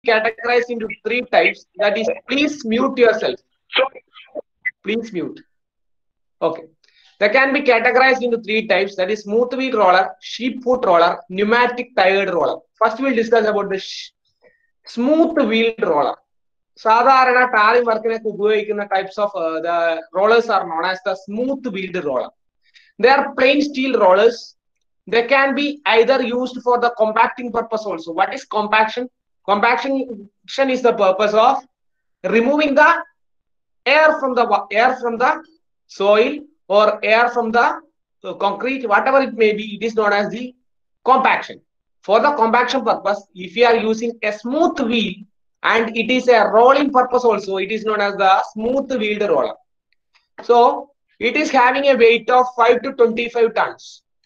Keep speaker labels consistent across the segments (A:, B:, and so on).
A: categorized into three types. That is, please mute yourself. Please mute. Okay. They can be categorized into three types. That is smooth wheel roller, sheep foot roller, pneumatic tired roller. First, we'll discuss about the sh- smooth wheel roller. സാധാരണ tarring വർക്കിനൊക്കെ ഉപയോഗിക്കുന്ന types of the rollers are known as the smooth wheeled roller they are plain steel rollers they can be either used for the compacting purpose also. What is compaction? Compaction is the purpose of removing the air from the wa- air from the soil or air from the uh, concrete, whatever it may be. It is known as the compaction. For the compaction purpose, if you are using a smooth wheel and it is a rolling purpose also, it is known as the smooth wheeled roller. So it is having a weight of 5 to 25 tons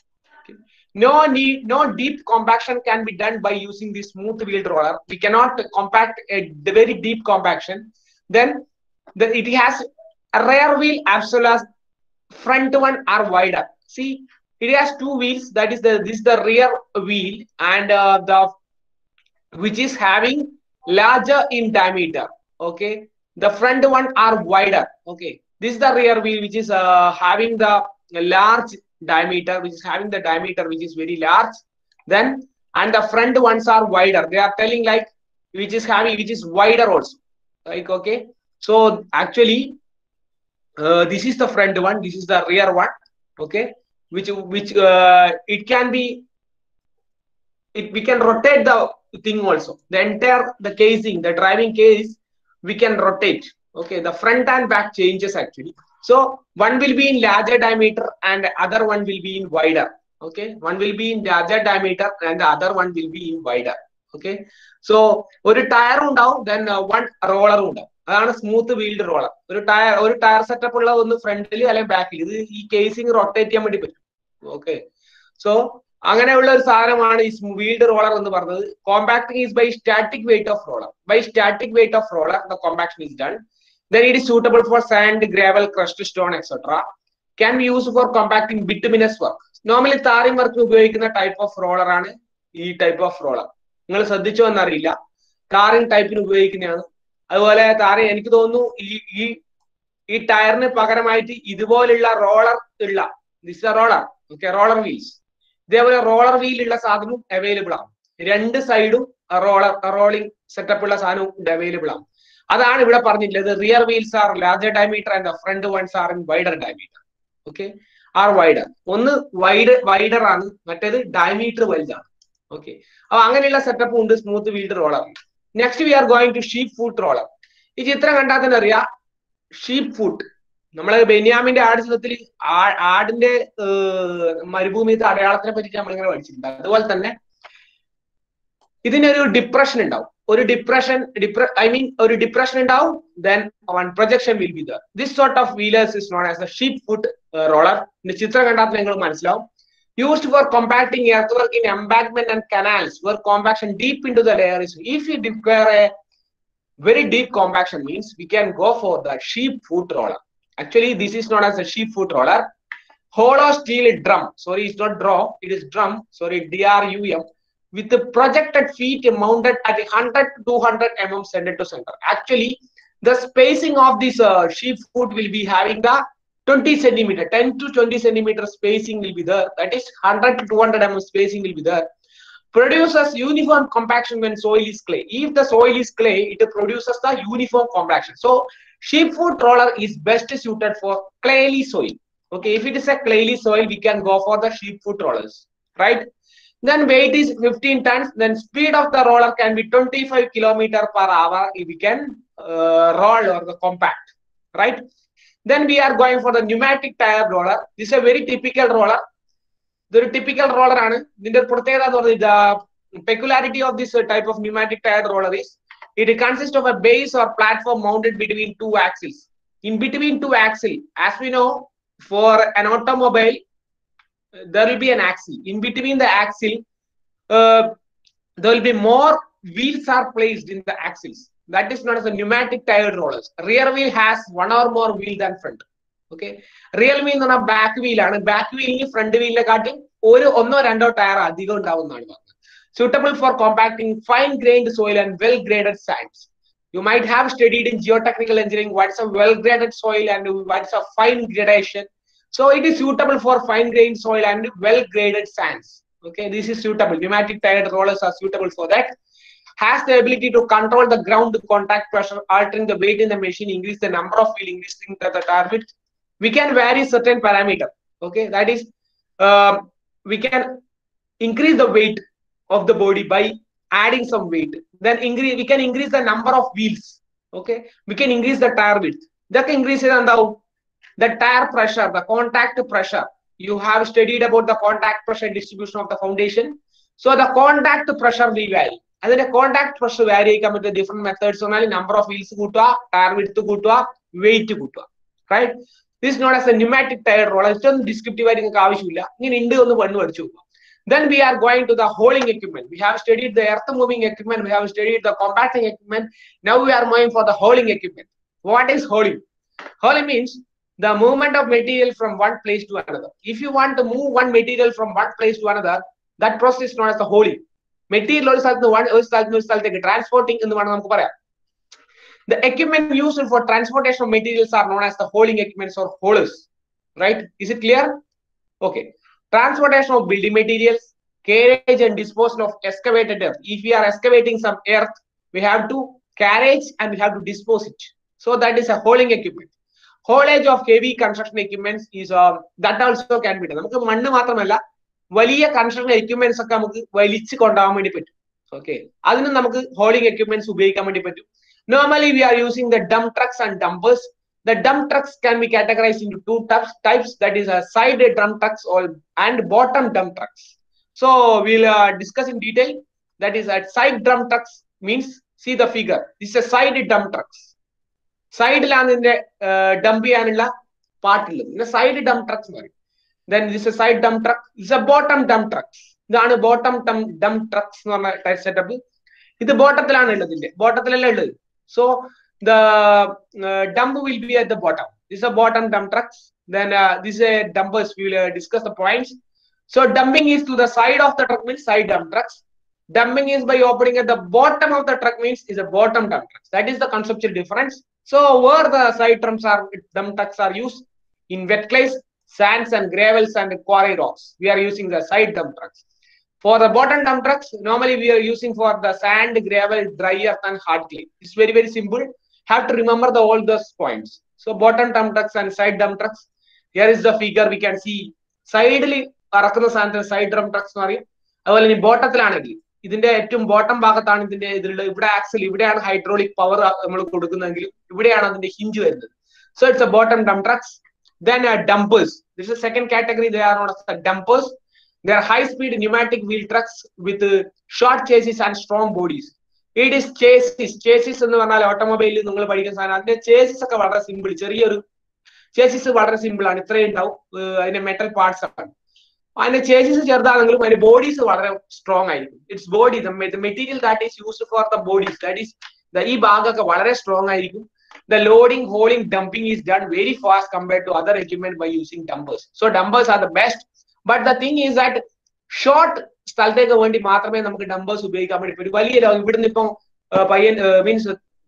A: no need no deep compaction can be done by using the smooth wheeled roller we cannot compact a d- very deep compaction then the, it has a rear wheel as well as front one are wider see it has two wheels that is the this is the rear wheel and uh, the which is having larger in diameter okay the front one are wider okay this is the rear wheel which is uh, having the large diameter which is having the diameter which is very large then and the front ones are wider they are telling like which is having which is wider also like okay so actually uh, this is the front one this is the rear one okay which which uh, it can be it we can rotate the thing also the entire the casing the driving case we can rotate okay the front and back changes actually so one will be in larger diameter and other one will be in wider okay one will be in larger diameter and the other one will be in wider okay so ഒരു tyre ഉണ്ടാവും then one റോളറും ഉണ്ടാവും അതാണ് smooth wheeled roller ഒരു tyre ഒരു tyre setup ഉള്ള ഒന്ന് ഫ്രണ്ടിൽ അല്ലെങ്കിൽ ബാക്കിൽ ഇത് ഈ കേസിംഗ് റൊട്ടേറ്റ് ചെയ്യാൻ വേണ്ടി പറ്റും ഓക്കെ സോ അങ്ങനെയുള്ള ഒരു സാധനമാണ് ഈ വീൽഡ് റോളർ എന്ന് പറഞ്ഞത് compacting is by static weight of roller by static weight of roller the compaction is done then it is suitable for sand, gravel, crushed stone, etc. Can be used for compacting bituminous work. Normally tarring work ഉപയോഗിക്കുന്ന type of roller ആണ് ഈ type of roller നിങ്ങൾ ശ്രദ്ധിച്ചോ എന്നറിയില്ല tarring ടൈപ്പിന് ഉപയോഗിക്കുന്നതാണ് അതുപോലെ tarring എനിക്ക് തോന്നുന്നു ഈ ഈ ഈ ടയറിന് പകരമായിട്ട് ഇതുപോലുള്ള റോളർ ഉള്ള this roller okay roller wheels ഇതേപോലെ റോളർ വീൽ ഉള്ള സാധനവും അവൈലബിൾ ആണ് രണ്ട് സൈഡും റോളർ റോളിംഗ് സെറ്റപ്പ് ഉള്ള സാധനവും അവൈലബിൾ ആണ് അതാണ് ഇവിടെ പറഞ്ഞിട്ടുള്ളത് rear wheels are larger diameter and front ones are in wider diameter okay are wider ഒന്ന് വൈഡ് വൈഡർ ആണ് മറ്റേത് ഡയമീറ്റർ വലുതാണ് ഓക്കെ അപ്പൊ അങ്ങനെയുള്ള സെറ്റപ്പ് ഉണ്ട് smooth wheeled roller next we are going to sheep foot roller ഈ ചിത്രം കണ്ടാൽ തന്നെ അറിയാം ഷീപ്പ് ഫുഡ് നമ്മള് ബെന്യാമിന്റെ ആട് ചിത്രത്തിൽ ആടിന്റെ മരുഭൂമിത്തെ അടയാളത്തിനെ പറ്റി നമ്മളിങ്ങനെ പഠിച്ചിട്ടുണ്ട് അതുപോലെ തന്നെ ഇതിനൊരു ഡിപ്രഷൻ ഉണ്ടാവും ഒരു ഡിപ്രഷൻ ഡിപ്ര ഐ മീൻ ഒരു ഡിപ്രഷൻ ഉണ്ടാവും then one projection will be there this sort of wheelers is known as a sheep foot roller ചിത്രം കണ്ടാൽ നിങ്ങൾ മനസ്സിലാവും used for compacting earth work in embankment and canals where compaction deep into the layer is if you require a very deep compaction means we can go for the sheep foot roller. Actually, this is known as a sheep foot roller. Hollow steel drum, sorry, it's not draw, it is drum, sorry, D-R-U-M, with the projected feet mounted at 100 to 200 mm center to center. Actually, the spacing of this uh, sheep foot will be having the 20 centimeter, 10 to 20 centimeter spacing will be there. That is 100 to 200 mm spacing will be there produces uniform compaction when soil is clay. If the soil is clay, it produces the uniform compaction. So sheep foot roller is best suited for clayly soil. Okay, if it is a clayly soil, we can go for the sheep foot rollers, right? Then weight is 15 tons. Then speed of the roller can be 25 kilometer per hour if we can uh, roll or the compact, right? Then we are going for the pneumatic tire roller. This is a very typical roller. ഇതൊരു typical roller ആണ് ഇതിന്റെ പ്രത്യേകത എന്ന് പറഞ്ഞാൽ peculiarity of this type of pneumatic tyre roller is it consist of a base or platform mounted between two axles in between two axle as we know for an automobile there will be an axle in between the axle uh, there will be more wheels are placed in the axles that is known as the pneumatic tire rollers rear wheel has one or more wheel than front okay real wheel എന്ന് പറഞ്ഞാൽ back വീലാണ് back വീലിന് front വീലിനെ കാട്ടി ഒരു ഒന്നോ രണ്ടോ tyre അധികം ഉണ്ടാവുന്നതാണ് പറഞ്ഞത് suitable for compacting fine-grained soil and well-graded sands. You might have studied in geotechnical engineering what's a well-graded soil and what's a fine gradation. So it is suitable for fine-grained soil and well-graded sands. Okay, this is suitable. Pneumatic tire rollers are suitable for that. Has the ability to control the ground contact pressure, altering the weight in the machine, increase the number of wheel, increasing the, the target. We can vary certain parameter. Okay, that is, uh, we can increase the weight of the body by adding some weight. Then increase, we can increase the number of wheels. Okay, we can increase the tire width. That increases on the the tire pressure, the contact pressure. You have studied about the contact pressure distribution of the foundation. So the contact pressure will vary. അതിന്റെ contact pressure vary ചെയ്യാൻ പറ്റിയ different methods പറഞ്ഞാൽ number of wheels കൂട്ടുക tyre width കൂട്ടുക weight കൂട്ടുക right this note as a pneumatic tyre roll ഏറ്റവും descriptive ആയിട്ട് നിങ്ങൾക്ക് ആവശ്യമില്ല ഇങ്ങനെ ഉണ്ട് ഒന്ന് പണ്ട് പഠിച്ചു നോക്കുക then we are going to the hauling equipment we have studied the earth moving equipment we have studied the compacting equipment now we are moving for the hauling equipment what is hauling hauling means the movement of material from one place to another if you want to move one material from one place to another that process is known as the hauling material ഒരു സ്ഥലത്ത് നിന്ന് ഒരു സ്ഥലത്ത് നിന്ന് ഒരു സ്ഥലത്തേക്ക് transporting എന്ന് വേണം നമുക്ക് പറയാം The equipment used for transportation of materials are known as the hauling equipments or haulers. Right? Is it clear? Okay. Transportation of building materials, carriage and disposal of excavated earth. If we are excavating some earth, we have to carriage and we have to dispose it. So that is a hauling equipment. Haulage of heavy construction equipments is uh, that also can be done. നമുക്ക് മണ്ണ് മാത്രമല്ല വലിയ construction equipments ഒക്കെ നമുക്ക് വലിച്ചു കൊണ്ടുപോകാൻ വേണ്ടി പറ്റും ഓക്കെ അതിന് നമുക്ക് ഹോളിംഗ് എക്യുപ്മെന്റ്സ് ഉപയോഗിക്കാൻ വേണ്ടി പറ്റും normally we are using the dump trucks and dumpers the dump trucks can be categorized into two types types that is a side dump trucks or and bottom dump trucks so we'll uh, discuss in detail that is at side dump trucks means see the figure this is a side dump trucks സൈഡിലാണ് ഇതിന്റെ dump ചെയ്യാനുള്ള പാർട്ടുള്ളത് പിന്നെ side ഡം trucks എന്ന് പറയും then this a side dump truck it's a bottom dump trucks ഇതാണ് bottom dump dump trucks എന്ന് പറഞ്ഞ type setup ഇത് ബോട്ടത്തിലാണ് ഉള്ളത് ഇതിന്റെ ബോട്ടത്തിലല്ല ഉള്ളത് so the uh, dump will be at the bottom. This is a bottom dump trucks. Then uh, this is a dumpers. We will uh, discuss the points. So dumping is to the side of the truck means side dump trucks. Dumping is by opening at the bottom of the truck means is a bottom dump trucks. That is the conceptual difference. So where the side drums are dump trucks are used in wet clays, sands and gravels and quarry rocks. We are using the side dump trucks. For the bottom dump trucks, normally we are using for the sand, gravel, dry earth and hard clay. It's very very simple have to remember the all those points. So bottom dump trucks and side dump trucks. Here is the figure we can see. സൈഡിൽ ഇറക്കുന്ന സാധനത്തിന് side drum trucks എന്ന് പറയും അതുപോലെ ഇനി ബോട്ടത്തിലാണെങ്കിൽ ഇതിന്റെ ഏറ്റവും bottom ഭാഗത്താണ് ഇതിന്റെ ഇതിലുള്ള ഇവിടെ ആക്സൽ ഇവിടെയാണ് ഹൈഡ്രോളിക് പവർ നമ്മൾ കൊടുക്കുന്നതെങ്കിൽ ഇവിടെയാണ് അതിന്റെ ഹിഞ്ച് വരുന്നത് so it's a bottom dump trucks then dumpers this is second category they are known as dumpers they are high speed pneumatic wheel trucks with short chassis and strong bodies it is chassis chassis എന്ന് പറഞ്ഞാൽ ഓട്ടോമൊബൈലിൽ നിങ്ങൾ പഠിക്കുന്ന സാധനം അതിന്റെ chassis ഒക്കെ വളരെ simple ചെറിയൊരു chassis വളരെ സിമ്പിൾ ആണ് ഇത്രയും ഉണ്ടാവും അതിന്റെ മെറ്റൽ പാർട്സ് ആണ് അതിന്റെ ചേസിസ് ചെറുതാണെങ്കിലും അതിന്റെ ബോഡീസ് വളരെ സ്ട്രോങ് ആയിരിക്കും it's body material that is used for the bodies that is ഈ ഭാഗമൊക്കെ വളരെ സ്ട്രോങ് ആയിരിക്കും the loading, hauling, dumping is done very fast compared to other equipment by using dumpers. So dumpers are the best. But the thing is that short സ്ഥലത്തേക്ക് വേണ്ടി മാത്രമേ നമുക്ക് ഡംബേഴ്സ് ഉപയോഗിക്കാൻ വേണ്ടി പറ്റൂ വലിയ ഇവിടുന്ന് ഇപ്പം പയ്യൻ മീൻസ്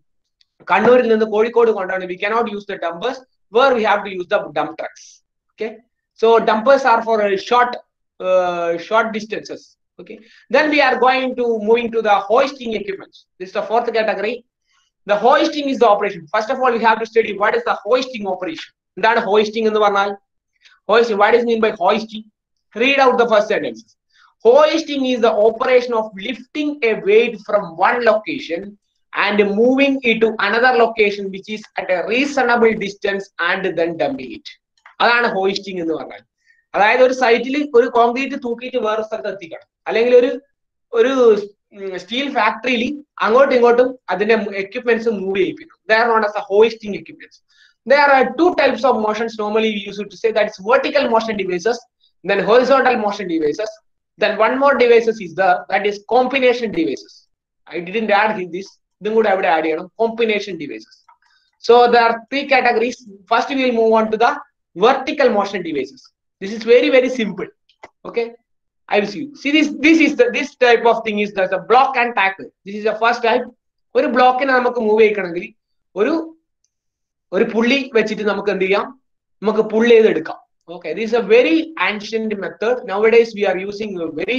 A: കണ്ണൂരിൽ നിന്ന് കോഴിക്കോട് കൊണ്ടാണ് we cannot use the dumpers where we have to use the dump trucks okay so dumpers are for short short distances okay then we are going to moving to the hoisting equipments this is the fourth category the hoisting is the operation first of all we have to study what is the hoisting operation എന്താണ് hoisting എന്ന് പറഞ്ഞാൽ hoisting what is mean by hoisting read out the first sentence hoisting is the operation of lifting a weight from one location and moving it to another location which is at a reasonable distance and then dumping it അതാണ് hoisting എന്ന് പറഞ്ഞാൽ അതായത് ഒരു സൈറ്റിൽ ഒരു concrete തൂക്കിയിട്ട് വേറെ സ്ഥലത്ത് എത്തിക്കണം അല്ലെങ്കിൽ ഒരു ഒരു സ്റ്റീൽ ഫാക്ടറിയിൽ അങ്ങോട്ടും ഇങ്ങോട്ടും അതിന്റെ എക്യുപ്മെന്റ്സ് മൂവ് ചെയ്യിപ്പിക്കും they are not as a hoisting equipments there are two types of motions normally we use it to say that it's vertical motion devices then horizontal motion devices then one more devices is the that is combination devices i didn't add this ഇതും കൂടെ അവിടെ add ചെയ്യണം combination devices so there are three categories first will move on to the vertical motion devices this is very very simple okay I will see you. See this this is the this type of thing is the, the block and tackle. This is the first type. ഒരു ബ്ലോക്കിനെ നമുക്ക് move ചെയ്യിക്കണമെങ്കിൽ ഒരു ഒരു പുള്ളി വെച്ചിട്ട് നമുക്ക് എന്ത് ചെയ്യാം നമുക്ക് പുള്ളി ചെയ്തെടുക്കാം okay this a very ancient method nowadays we are using very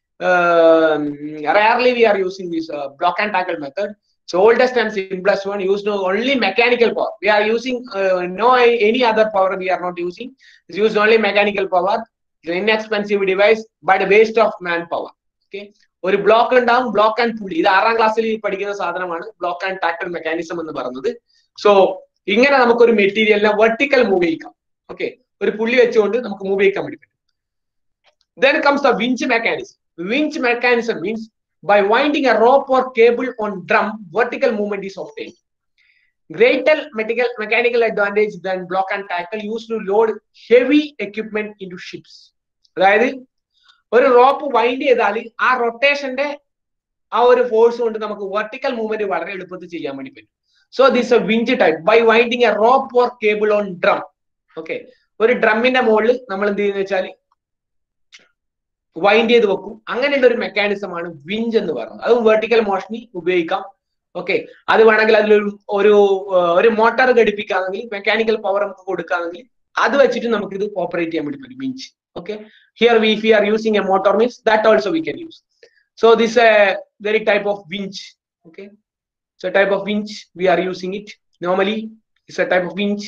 A: rarely we are using this uh, block and tackle method so oldest and simplest one used no only mechanical power we are using uh, no any other power we are not using it's used only mechanical power it's an inexpensive device but waste of manpower okay ഒരു block ഉണ്ടാവും block and pulley ഇത് ആറാം ക്ലാസ്സിൽ പഠിക്കുന്ന സാധനമാണ് block and ടാക്ടൽ mechanism എന്ന് പറയുന്നത് so ഇങ്ങനെ നമുക്കൊരു മെറ്റീരിയലിനെ വെർട്ടിക്കൽ മൂവ് ചെയ്യിക്കാം ഓക്കെ ഒരു പുള്ളി വെച്ചുകൊണ്ട് നമുക്ക് മൂവ് ചെയ്യിക്കാൻ വേണ്ടി പറ്റും then comes the winch mechanism winch mechanism means by winding a rope or cable on drum, vertical movement is obtained. Greater mechanical, mechanical advantage than block and tackle used to load heavy equipment into ships. അതായത് ഒരു rope wind ചെയ്താൽ ആ റൊട്ടേഷന്റെ ആ ഒരു force കൊണ്ട് നമുക്ക് vertical movement വളരെ എളുപ്പത്തിൽ ചെയ്യാൻ വേണ്ടി പറ്റും so this a winch type by winding a rope or cable on drum okay ഒരു ഡ്രമ്മിന്റെ മുകളിൽ നമ്മൾ എന്ത് ചെയ്യുന്ന വെച്ചാൽ വൈൻഡ് ചെയ്ത് വെക്കും അങ്ങനെയുള്ള ഒരു മെക്കാനിസം ആണ് വിഞ്ച് എന്ന് പറയുന്നത് അതും വെർട്ടിക്കൽ മോഷനിൽ ഉപയോഗിക്കാം ഓക്കെ അത് വേണമെങ്കിൽ അതിലൊരു ഒരു ഒരു മോട്ടോർ ഘടിപ്പിക്കുകയാണെങ്കിൽ മെക്കാനിക്കൽ പവർ നമുക്ക് കൊടുക്കുകയാണെങ്കിൽ അത് വെച്ചിട്ട് നമുക്ക് ഇത് ഓപ്പറേറ്റ് ചെയ്യാൻ വേണ്ടി പറ്റും winch okay here we if we are using a motor means that also we can use so this a very type of winch okay so type of winch we are using it normally it's a type of winch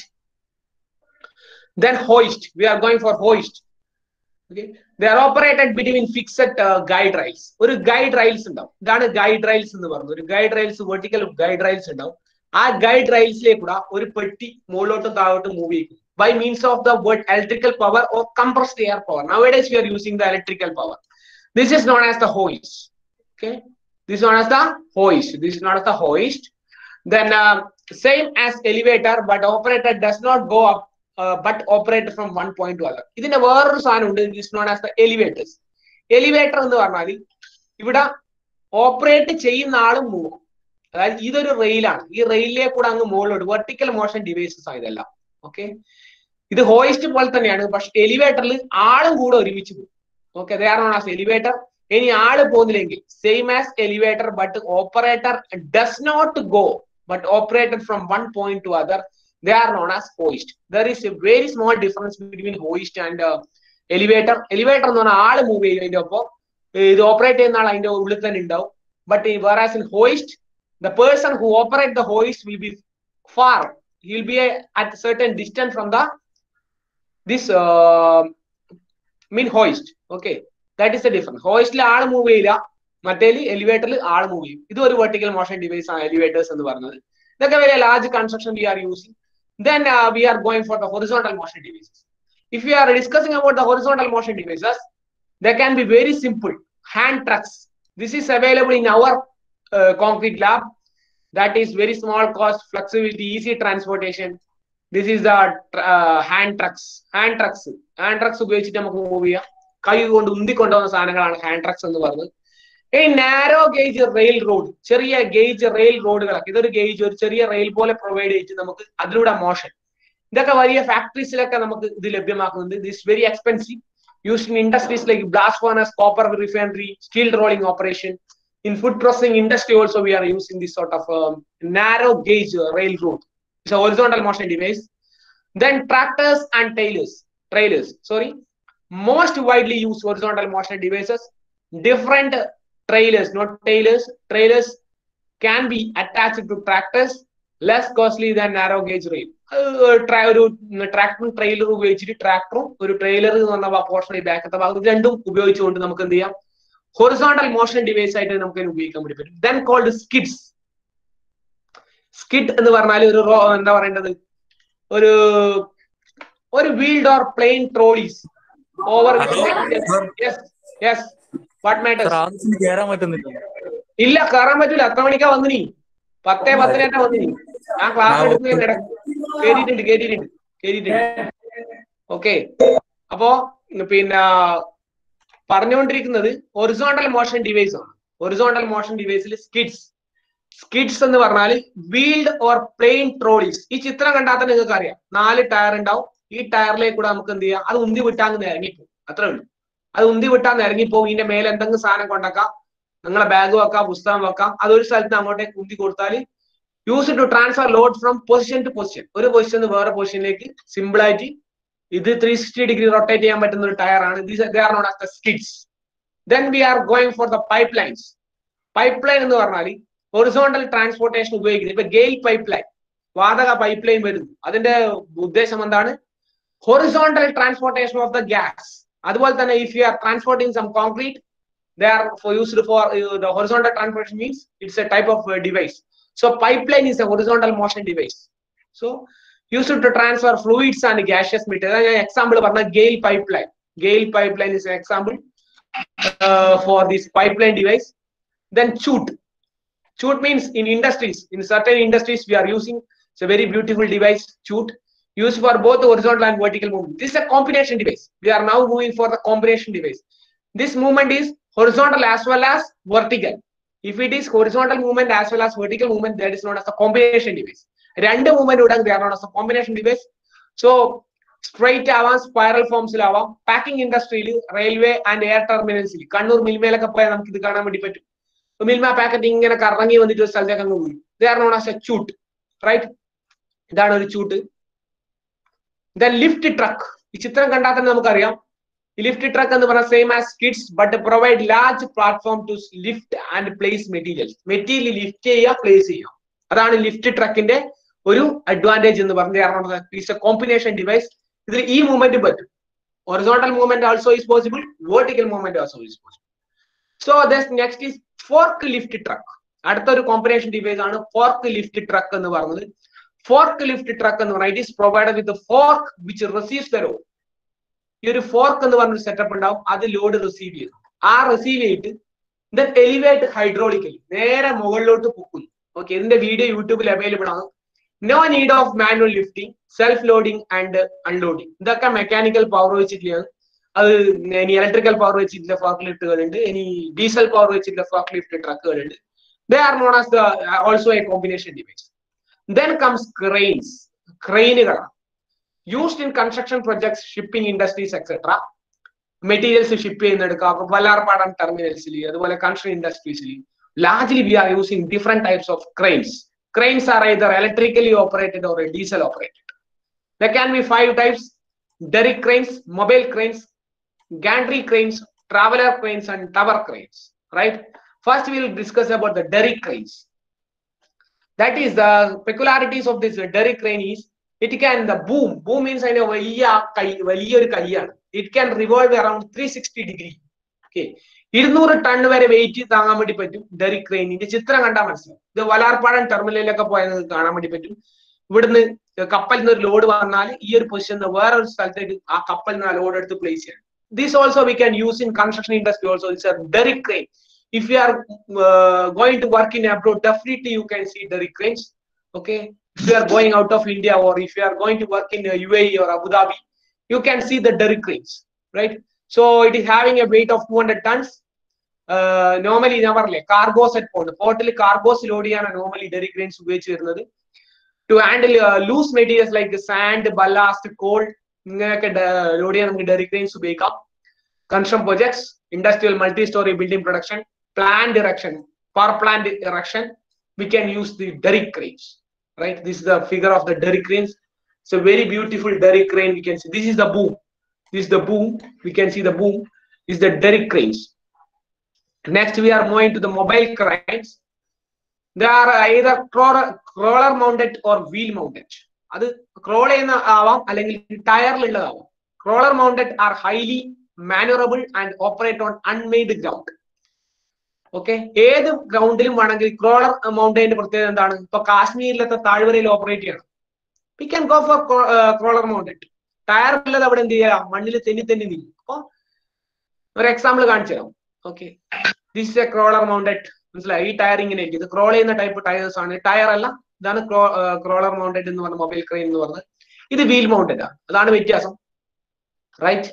A: then hoist we are going for hoist okay they are operated between fixed uh, guide rails ഒരു guide rails ഉണ്ടാവും ഇതാണ് guide rails എന്ന് പറയുന്നത് ഒരു guide rails vertical guide rails ഉണ്ടാവും ആ guide റൈൽസിലേക്ക് കൂടെ ഒരു പെട്ടി മുകളിലോട്ടും താഴോട്ടും മൂവ് ചെയ്യും by means of the word electrical power or compressed air power. Nowadays, we are using the electrical power. This is known as the hoist. Okay, this is known as the hoist. This is known as the hoist. Then uh, same as elevator, but operator does not go up, uh, but operate from one point to other. ഇതിന്റെ വേറൊരു സാധനം ഉണ്ട് is known as the elevators elevator എന്ന് പറഞ്ഞാൽ ഇവിടെ operate ചെയ്യുന്ന ആളും move അതായത് ഇതൊരു റെയിലാണ് ഈ റെയിലിലെ കൂടെ അങ്ങ് മുകളിലോട്ട് വെർട്ടിക്കൽ മോഷൻ ഡിവൈസസ് ആണ് ഇതെല്ലാം ഓക്കെ ഇത് ഹോയിസ്റ്റ് പോലെ തന്നെയാണ് പക്ഷെ എലിവേറ്ററിൽ ആളും കൂടെ ഒരുമിച്ച് പോകും okay they are known as elevator ഇനി ആള് പോകുന്നില്ലെങ്കിൽ same as elevator but operator does not go but operated from one point to other they are known as hoist there is a very small difference between hoist and elevator elevator എന്ന് പറഞ്ഞാൽ ആള് move ചെയ്യും അതിന്റെ ഒപ്പം ഇത് operate ചെയ്യുന്ന ആൾ അതിന്റെ ഉള്ളിൽ തന്നെ ഉണ്ടാവും but whereas in hoist the person who operate the hoist will be far he will be a, at a certain distance from the this uh, mean hoist okay that is the difference hoisറ്റിൽ ആൾ മൂവ് ചെയ്യില്ല മറ്റേല് എലിവേറ്ററിൽ ആൾ മൂവ് ചെയ്യും ഇത് ഒരു വെർട്ടിക്കൽ മോഷൻ ഡിവൈസ് ആണ് എലിവേറ്റേഴ്സ് എന്ന് പറയുന്നത് ഇതൊക്കെ വലിയ large construction we are using then uh, we are going for the horizontal motion devices if we are discussing about the horizontal motion devices they can be very simple hand trucks this is available in our uh, concrete lab that is very small cost flexibility easy transportation this is the uh, hand trucks hand trucks hand trucks ഉപയോഗിച്ചിട്ട് നമുക്ക് move ചെയ്യാം കൈ കൊണ്ട് ഉന്തിക്കൊണ്ടുവന്ന സാധനങ്ങളാണ് hand trucks എന്ന് പറയുന്നത് ഈ narrow gauge rail road ചെറിയ ഗേജ് റെയിൽ റോഡുകളൊക്കെ ഇതൊരു ഗേജ് ഒരു ചെറിയ റെയിൽ പോലെ പ്രൊവൈഡ് ചെയ്തിട്ട് നമുക്ക് അതിലൂടെ മോഷൻ ഇതൊക്കെ വലിയ ഫാക്ടറീസിലൊക്കെ നമുക്ക് ഇത് ലഭ്യമാക്കുന്നുണ്ട് this very expensive used in industries like blast furnace copper refinery steel rolling operation in food processing industry also we are using this sort of um, narrow gauge uh, railroad it's a horizontal motion device then tractors and trailers trailers sorry most widely used horizontal motion devices different trailers not trailers trailers can be attached to tractors less costly than narrow gauge rail ഒരു ട്രാക്ടറും ട്രെയിലറും ഉപയോഗിച്ചിട്ട് ട്രാക്ടറും ഒരു trailer എന്ന് പറഞ്ഞ portion ബാക്കത്തെ ഭാഗത്ത് രണ്ടും ഉപയോഗിച്ചുകൊണ്ട് നമുക്ക് എന്ത് ചെയ്യാം ഹൊറിസോണ്ടൽ മോഷൻ ഡിവൈസ് ആയിട്ട് നമുക്ക് ഉപയോഗിക്കാൻ വേണ്ടി പറ്റും ദെൻ കോൾഡ് സ്കിഡ്സ് സ്കിഡ് എന്ന് പറഞ്ഞാൽ ഒരു എന്താ പറയേണ്ടത് ഒരു ഒരു wheeled or plain trolleys over yes what matters
B: കേറാൻ പറ്റുന്നില്ല
A: ഇല്ല കയറാൻ പറ്റൂല എത്ര മണിക്കാ വന്നിനി പത്തേ പത്തിനെന്നെ വന്നിനി ഞാൻ ക്ലാസ് എടുക്കുന്ന കേറിയിട്ടുണ്ട് കേറിയിട്ടുണ്ട് കേറിയിട്ടുണ്ട് ഓക്കെ അപ്പോ പിന്നെ പറഞ്ഞുകൊണ്ടിരിക്കുന്നത് ഒറിസോണ്ടൽ മോഷൻ ഡിവൈസ് ആണ് ഒറിസോണ്ടൽ മോഷൻ ഡിവൈസിൽ സ്കിഡ്സ് സ്കിഡ്സ് എന്ന് പറഞ്ഞാൽ വീൽഡ് ഓർ പ്ലെയിൻ ട്രോളീസ് ഈ ചിത്രം കണ്ടാൽ തന്നെ നിങ്ങൾക്ക് അറിയാം നാല് ടയർ ഉണ്ടാവും ഈ ടയറിലേക്ക് കൂടെ നമുക്ക് എന്ത് ചെയ്യാം അത് ഉന്തി വിട്ടാങ്ങ് ഇറങ്ങിപ്പോകും അത്രേ ഉള്ളൂ അത് ഉന്തി വിട്ടാൽ ഇറങ്ങിപ്പോകും ഇതിന്റെ മേലെ എന്തെങ്കിലും സാധനം കൊണ്ടാക്കാം നിങ്ങളെ ബാഗ് വെക്കാം പുസ്തകം വെക്കാം അതൊരു സ്ഥലത്ത് അങ്ങോട്ടേക്ക് ഉന്തി കൊടുത്താൽ use to transfer load from position to position ഒരു പൊസിഷൻ വേറെ പൊസിഷനിലേക്ക് സിമ്പിൾ ആയിട്ട് ഇത് ത്രീ സിക്സ്റ്റി ഡിഗ്രി റൊട്ടേറ്റ് ചെയ്യാൻ പറ്റുന്ന ഒരു ടയർ ആണ് they are known as the skids then we are going for the pipe lines pipe line എന്ന് പറഞ്ഞാൽ ഹൊറിസോണ്ടൽ ട്രാൻസ്പോർട്ടേഷൻ ഉപയോഗിക്കുന്നത് ഇപ്പൊ ഗെയിൽ പൈപ്പ് ലൈൻ വാതക പൈപ്പ് ലൈൻ വരുന്നു അതിന്റെ ഉദ്ദേശം എന്താണ് horizontal transportation of the gas അതുപോലെ തന്നെ if you are transporting some concrete they are for used for uh, the horizontal transportation means it's a type of uh, device so pipeline is a horizontal motion device so used to transfer fluids and gaseous material example പറഞ്ഞ gale pipeline gale pipeline is an example uh, for this pipeline device then chute chute means in industries in certain industries we are using it's a very beautiful device chute used for both horizontal and vertical movement this is a combination device we are now moving for the combination device this movement is horizontal as well as vertical. If it is horizontal movement as well as vertical movement, that is known as a combination device. രണ്ട് movement ഉടൻ they are known as a combination device. So straight ആവാം spiral ഫോംസിലാവാം packing ഇൻഡസ്ട്രിയിൽ railway and air ടെർമിനൽസിൽ കണ്ണൂർ മിൽമയിലൊക്കെ പോയാൽ നമുക്ക് ഇത് കാണാൻ വേണ്ടി പറ്റും മിൽമ പാക്കറ്റ് ഇങ്ങനെ കറങ്ങി വന്നിട്ട് ഒരു സ്ഥലത്തേക്ക് അങ്ങ് പോയി they are known as a chute right ഇതാണ് ഒരു ചൂട്ട് ദ ലിഫ്റ്റ് ട്രക്ക് ഈ ചിത്രം കണ്ടാൽ തന്നെ നമുക്കറിയാം ലിഫ്റ്റ് ട്രക്ക് എന്ന് പറഞ്ഞാൽ same as kids but provide large platform to lift and place materials material lift ചെയ്യുക പ്ലേസ് ചെയ്യുക അതാണ് ലിഫ്റ്റ് ട്രക്കിന്റെ ഒരു അഡ്വാൻറ്റേജ് എന്ന് പറഞ്ഞാൽ ഇറ്റ്സ് എ കോമ്പിനേഷൻ ഡിവൈസ് ഇതിൽ ഈ മൂവ്മെന്റ് പറ്റും horizontal movement also is possible vertical movement also is possible so thus next is fork lift truck അടുത്ത ഒരു കോമ്പിനേഷൻ ഡിവൈസ് ആണ് ഫോർക്ക് ലിഫ്റ്റ് ട്രക്ക് എന്ന് പറഞ്ഞത് ഫോർക്ക് ലിഫ്റ്റ് ട്രക്ക് എന്ന് പറഞ്ഞാൽ it is provide with fork which receives the load ഈ ഒരു fork എന്ന് പറഞ്ഞൊരു സെറ്റപ്പ് ഉണ്ടാവും അത് ലോഡ് റിസീവ് ചെയ്തു ആ റിസീവ് ചെയ്തിട്ട് ദെൻ എലിവേറ്റ് ഹൈഡ്രോളിക്കലി നേരെ മുകളിലോട്ട് പൊക്കുന്നു ഓക്കെ ഇതിന്റെ വീഡിയോ യൂട്യൂബിൽ അവൈലബിൾ ആണ് no need of manual lifting self loading and unloading ഇതൊക്കെ മെക്കാനിക്കൽ പവർ വെച്ചിട്ടുള്ളതാണ് അത് ഇനി ഇലക്ട്രിക്കൽ പവർ വെച്ചിട്ടുള്ള ഫോർക്ക് ലിഫ്റ്റുകളുണ്ട് ഇനി ഡീസൽ പവർ വെച്ചിട്ടുള്ള ഫോർക്ക് ലിഫ്റ്റ് ട്രക്കുകളുണ്ട് they are known as the also a combination device then comes cranes ക്രെയിനുകളാണ് used in construction projects shipping industries etcetera materials ship ചെയ്യുന്നെടുക്കാം വല്ലാർപാടം ടെർമിനൽസിൽ അതുപോലെ കൺസ്ട്രക്ഷൻ ഇൻഡസ്ട്രീസിൽ largely we are using different types of cranes cranes are either electrically operated or diesel operated. There can be five types derrick cranes, mobile cranes, gantry cranes, traveler cranes, and tower cranes. Right? First, we will discuss about the derrick cranes. That is the peculiarities of this derrick crane is it can the boom. Boom means I know it can revolve around 360 degree. Okay. ഇരുന്നൂറ് ton വരെ weight താങ്ങാൻ വേണ്ടി പറ്റും Derek ക്രെയിനിന്റെ ചിത്രം കണ്ടാൽ മനസ്സിലാവും ഇത് വലാർപ്പാടം ടെർമിനലിലൊക്കെ പോയാൽ നിങ്ങൾക്ക് കാണാൻ വേണ്ടി പറ്റും ഇവിടുന്ന് കപ്പലിൽ നിന്ന് ഒരു ലോഡ് വന്നാൽ ഈ ഒരു പൊസിഷൻ വേറെ ഒരു സ്ഥലത്തേക്ക് ആ കപ്പലിൽ നിന്ന് ആ ലോഡ് എടുത്ത് പ്ലേസ് ചെയ്യണം this also we can use in construction industry also it's a derrick crane if you are going to work in abroad definitely you can see derrick cranes okay if you are going out of india or if you are going to work in uh, uae or abu dhabi you can see the derrick cranes right so it is having a weight of 200 tons normally ഞാൻ പറഞ്ഞില്ലേ cargoes at pond പോർട്ടിൽ cargoes load ചെയ്യാണ് normally derrick cranes ഉപയോഗിച്ച് വരുന്നത് to handle loose materials like sand ballast coal ഇങ്ങനെയൊക്കെ load ചെയ്യാൻ നമുക്ക് derrick cranes ഉപയോഗിക്കാം construction projects industrial multi storey building production plan direction power plant erection we can use the derrick cranes right this is the figure of the derrick cranes it's a very beautiful derrick crane we can see this is the boom this is the boom we can see the boom is the derrick cranes Next, we are moving to the mobile cranes. They are either crawler, crawler mounted or wheel mounted. അത് crawl ചെയ്യുന്ന ആവാം അല്ലെങ്കിൽ ടയറിലുള്ളതാവാം crawler mounted are highly manoeuvrable and operate on unmade ground okay ഏത് ഗ്രൗണ്ടിലും വേണമെങ്കിൽ crawler മൗണ്ടൈന്റെ പ്രത്യേകത എന്താണ് ഇപ്പൊ കാശ്മീരിലത്തെ താഴ്വരയിൽ ഓപ്പറേറ്റ് ചെയ്യണം we can go for crawler mounted tyre ഉള്ളത് അവിടെ എന്ത് ചെയ്യാം മണ്ണിൽ തെന്നി തെന്നി നീങ്ങും അപ്പൊ ഒരു എക്സാമ്പിൾ കാണിച്ചു തരാം okay this is a crawler mounted മനസ്സിലായി ഈ ടയർ ഇങ്ങനെ ഇരിക്കും ഇത് ക്രോൾ ചെയ്യുന്ന ടൈപ്പ് ടയേഴ്സ് ആണ് ടയർ അല്ല ഇതാണ് ക്രോളർ മൗണ്ടഡ് എന്ന് പറഞ്ഞ മൊബൈൽ ക്രെയിൻ എന്ന് പറഞ്ഞത് ഇത് വീൽ മൗണ്ടഡ് ആണ് അതാണ് വ്യത്യാസം റൈറ്റ്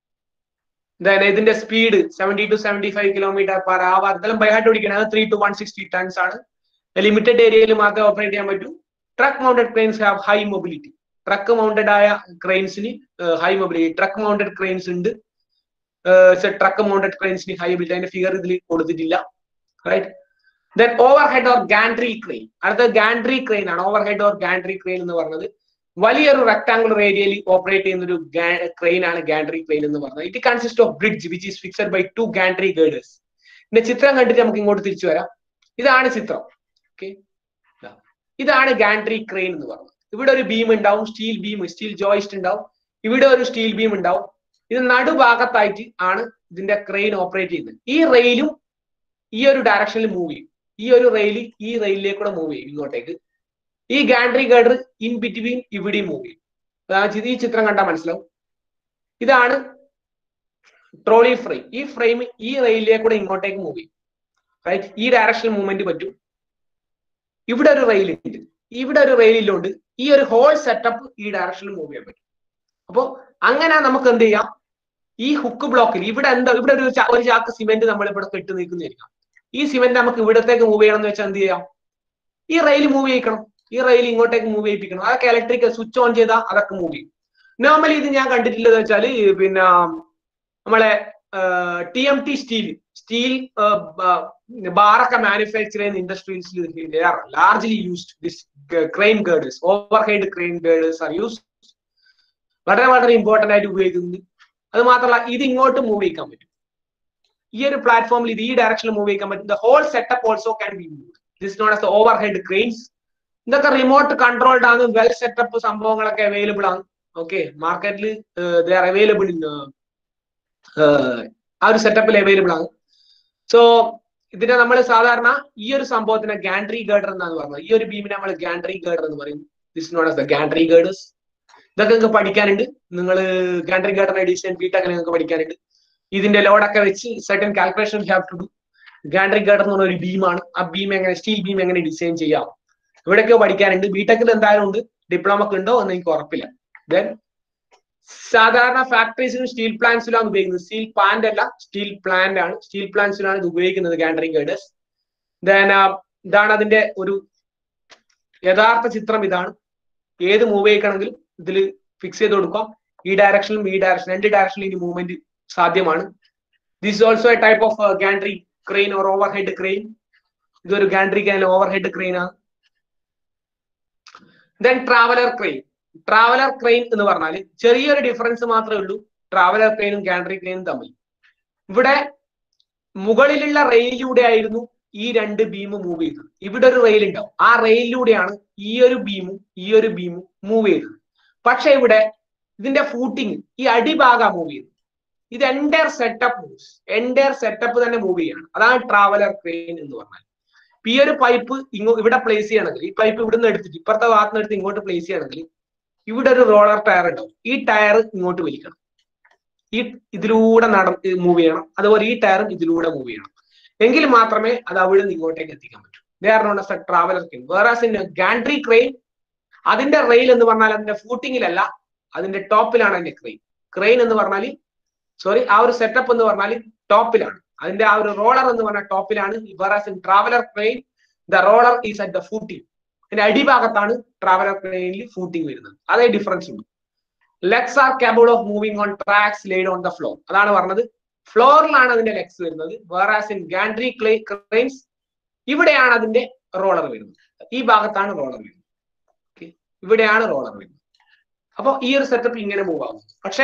A: ഇതിന്റെ speed seventy two seventy five kilometre per hour ഇതെല്ലാം ബൈഹാർട്ട് ഓടിക്കണം three two one sixty tons ആണ് ലിമിറ്റഡ് ഏരിയയിൽ മാത്രമേ ഓപ്പറേറ്റ് ചെയ്യാൻ പറ്റൂ truck mounted cranes have high mobility truck mounted ആയ ക്രെയിൻസിന് high mobility truck mounted cranes ഉണ്ട് ട്രക്ക് മൗണ്ടഡ് ക്രെയിൻസിന് ഹൈ ബിൽഡ് അതിന്റെ ഫിഗർ ഇതിൽ കൊടുത്തിട്ടില്ല right then over head or gantry crane അടുത്ത ഗാൻഡ്രി ക്രെയിൻ ആണ് over head or gantry crane എന്ന് പറഞ്ഞത് വലിയൊരു റെക്ടാംഗുലർ ഏരിയയിൽ ഓപ്പറേറ്റ് ചെയ്യുന്ന ഒരു ക്രെയിൻ ആണ് ഗാൻഡ്രി ക്രെയിൻ എന്ന് പറഞ്ഞത് it consist of bridge which is fixed by two gantry girders ഇതിന്റെ ചിത്രം കണ്ടിട്ട് നമുക്ക് ഇങ്ങോട്ട് തിരിച്ചു വരാം ഇതാണ് ചിത്രം ഓക്കെ ഇതാണ് ഗാൻഡ്രി ക്രെയിൻ എന്ന് പറയുന്നത് ഇവിടെ ഒരു ബീം ഉണ്ടാവും സ്റ്റീൽ ബീം സ്റ്റീൽ ജോയിസ്റ്റ് ഉണ്ടാവും ഇവിടെ ഒരു സ്റ്റീൽ ബീം ഉണ്ടാവും ഇത് നടുഭാഗത്തായിട്ട് ആണ് ഇതിന്റെ ക്രെയിൻ ഓപ്പറേറ്റ് ചെയ്യുന്നത് ഈ റെയിലും ഈ ഒരു ഡയറക്ഷനിൽ മൂവ് ചെയ്യും ഈ ഒരു റെയിൽ ഈ റെയിലിലേക്ക് കൂടെ മൂവ് ചെയ്യും ഇങ്ങോട്ടേക്ക് ഈ ഗാൻഡ്രി ഗൈഡർ ഇൻ ബിറ്റ്വീൻ ഇവിടെയും മൂവ് ചെയ്യും അതായത് ഈ ചിത്രം കണ്ടാൽ മനസ്സിലാവും ഇതാണ് ട്രോളി ഫ്രെയിം ഈ ഫ്രെയിം ഈ റെയിലിലേക്ക് കൂടെ ഇങ്ങോട്ടേക്ക് മൂവ് ചെയ്യും റൈറ്റ് ഈ ഡയറക്ഷനിൽ മൂവ്മെന്റ് പറ്റും ഇവിടെ ഒരു റെയിൽ ഉണ്ട് ഇവിടെ ഒരു റെയിലുണ്ട് ഈ ഒരു ഹോൾ സെറ്റപ്പ് ഈ ഡയറക്ഷനിൽ മൂവ് ചെയ്യാൻ പറ്റും അപ്പോ അങ്ങനെ നമുക്ക് എന്ത് ചെയ്യാം ഈ ഹുക്ക് ബ്ലോക്കിൽ ഇവിടെ എന്താ ഇവിടെ ഒരു ഒരു ചാക്ക് സിമെന്റ് നമ്മൾ ഇവിടെ കെട്ടി നിൽക്കുന്നതായിരിക്കാം ഈ സിമെന്റ് നമുക്ക് ഇവിടത്തേക്ക് മൂവ് ചെയ്യണം എന്ന് വെച്ചാൽ എന്ത് ചെയ്യാം ഈ റെയിൽ മൂവ് ചെയ്യിക്കണം ഈ റെയിൽ ഇങ്ങോട്ടേക്ക് മൂവ് ചെയ്യിപ്പിക്കണം അതൊക്കെ ഇലക്ട്രിക് സ്വിച്ച് ഓൺ ചെയ്താൽ അതൊക്കെ മൂവ് ചെയ്യും നോർമലി ഇത് ഞാൻ കണ്ടിട്ടില്ലെന്ന് വെച്ചാൽ പിന്നെ നമ്മളെ T M T steel steel ബാറൊക്കെ മാനുഫാക്ചർ ചെയ്യുന്ന ഇൻഡസ്ട്രീസിൽ largely used this crane girders over head crane girders are use വളരെ വളരെ ഇമ്പോർട്ടന്റ് ആയിട്ട് ഉപയോഗിക്കുന്നത് അത് മാത്രമല്ല ഇത് ഇങ്ങോട്ട് മൂവ് ചെയ്യിക്കാൻ പറ്റും ഈ ഒരു പ്ലാറ്റ്ഫോമിൽ ഇത് ഈ ഡയറക്ഷനിൽ മൂവ് ചെയ്യിക്കാൻ പറ്റും the whole setup also can be move this known as over head cranes ഇതൊക്കെ റിമോട്ട് കൺട്രോൾഡ് ആണ് വെൽ സെറ്റപ്പ് സംഭവങ്ങളൊക്കെ അവൈലബിൾ ആണ് ഓക്കെ മാർക്കറ്റിൽ ദേ ആർ അവൈലബിൾ ഇൻ ആ ഒരു സെറ്റപ്പിൽ അവൈലബിൾ ആണ് സോ ഇതിനെ നമ്മൾ സാധാരണ ഈ ഒരു സംഭവത്തിനെ ഗാൻഡ്രി ഗേഡർ എന്നാണ് പറഞ്ഞത് ഈ ഒരു ബീമിനെ നമ്മൾ ഗാൻഡ്രി ഗേഡർ എന്ന് പറയും this known as the gantry girders ഇതൊക്കെ നിങ്ങൾക്ക് പഠിക്കാനുണ്ട് നിങ്ങൾ ഗാൻഡ്രി ഗേഡറിന്റെ ഡിസൈൻ ബീട്ടൊക്കെ നിങ്ങൾക്ക് പഠിക്കാനുണ്ട് ഇതിന്റെ ലോഡൊക്കെ വെച്ച് certain calculation have to do gantry girder എന്ന് പറഞ്ഞ ഒരു ബീമാണ് ആ ബീം എങ്ങനെ സ്റ്റീൽ ബീം എങ്ങനെ ഡിസൈൻ ചെയ്യാം ഇവിടെയൊക്കെ പഠിക്കാനുണ്ട് ബിടെക്കിൽ എന്തായാലും ഉണ്ട് ഡിപ്ലോമക്ക് ഉണ്ടോ എന്ന് എനിക്ക് ഉറപ്പില്ല ദെൻ സാധാരണ ഫാക്ടറീസിലും സ്റ്റീൽ പ്ലാന്റ്സിലാണ് ഉപയോഗിക്കുന്നത് സ്റ്റീൽ പ്ലാന്റ് അല്ല സ്റ്റീൽ പ്ലാന്റ് ആണ് സ്റ്റീൽ പ്ലാന്റ്സിലാണ് ഇത് ഉപയോഗിക്കുന്നത് ഗാൻഡറിംഗ് ഗൈഡേഴ്സ് ദെൻ ഇതാണ് അതിന്റെ ഒരു യഥാർത്ഥ ചിത്രം ഇതാണ് ഏത് മൂവ് ചെയ്യിക്കണമെങ്കിലും ഇതിൽ ഫിക്സ് ചെയ്ത് കൊടുക്കാം ഈ ഡയറക്ഷനിലും ഈ ഡയറക്ഷൻ രണ്ട് ഡയറക്ഷനിലും ഇനി മൂവ്മെന്റ് സാധ്യമാണ് this also a type of gantry crane or over head crane ഇതൊരു gantry crane over head crane ആണ് then traveller crane traveller crane എന്ന് പറഞ്ഞാൽ ചെറിയൊരു ഡിഫറൻസ് മാത്രമേ ഉള്ളൂ ട്രാവലർ ക്രെയിനും ഗാൻഡ്രി ക്രെയിനും തമ്മിൽ ഇവിടെ മുകളിലുള്ള റെയിലിലൂടെ ആയിരുന്നു ഈ രണ്ട് ബീം മൂവ് ചെയ്തത് ഇവിടെ ഒരു റെയിൽ ഉണ്ടാവും ആ റെയിലിലൂടെയാണ് ഈ ഒരു ബീമും ഈ ഒരു ബീമും മൂവ് ചെയ്തത് പക്ഷെ ഇവിടെ ഇതിന്റെ ഫൂട്ടിങ് ഈ അടിഭാഗം മൂവ് ചെയ്തത് ഇത് entire setup moves entire setup തന്നെ മൂവ് ചെയ്യാണ് അതാണ് ട്രാവലർ ക്രെയിൻ എന്ന് പറഞ്ഞാൽ ഈ ഒരു പൈപ്പ് ഇങ്ങോ ഇവിടെ പ്ലേസ് ചെയ്യണമെങ്കിൽ ഈ പൈപ്പ് ഇവിടുന്ന് എടുത്തിട്ട് ഇപ്പുറത്തെ ഭാഗത്ത് നിന്ന് എടുത്ത് ഇങ്ങോട്ട് പ്ലേസ് ചെയ്യണമെങ്കിൽ ഇവിടെ ഒരു റോളർ ടയർ ഉണ്ടാവും ഈ ടയർ ഇങ്ങോട്ട് വലിക്കണം ഈ ഇതിലൂടെ നട മൂവ് ചെയ്യണം അതുപോലെ ഈ ടയറും ഇതിലൂടെ മൂവ് ചെയ്യണം എങ്കിൽ മാത്രമേ അത് അവിടെ നിന്ന് ഇങ്ങോട്ടേക്ക് എത്തിക്കാൻ പറ്റൂ വേറെ known as traveller crane whereas in gantry crane അതിന്റെ റെയിൽ എന്ന് പറഞ്ഞാൽ അതിന്റെ ഫൂട്ടിങ്ങിലല്ല അതിന്റെ ടോപ്പിലാണ് അതിന്റെ ക്രെയിൻ ക്രെയിൻ എന്ന് പറഞ്ഞാൽ സോറി ആ ഒരു സെറ്റപ്പ് എന്ന് പറഞ്ഞാൽ ടോപ്പിലാണ് അതിന്റെ ആ ഒരു റോളർ എന്ന് പറഞ്ഞ ടോപ്പിലാണ് whereas in traveller crane the roller is at the footing അതിന്റെ അടിഭാഗത്താണ് ട്രാവലർ ക്രെയിനിൽ ഫൂട്ടിങ് വരുന്നത് അതേ ഡിഫറൻസ് ഉണ്ട് legs are capable of moving on tracks laid on the floor അതാണ് പറഞ്ഞത് ഫ്ലോറിലാണ് അതിന്റെ ലെഗ്സ് വരുന്നത് whereas in gantry clay cranes ഇവിടെയാണ് അതിന്റെ റോളർ വരുന്നത് ഈ ഭാഗത്താണ് റോളർ വരുന്നത് ഓക്കെ ഇവിടെയാണ് റോളർ വരുന്നത് അപ്പോൾ ഈ ഒരു സെറ്റപ്പ് ഇങ്ങനെ മൂവ് ആകും പക്ഷേ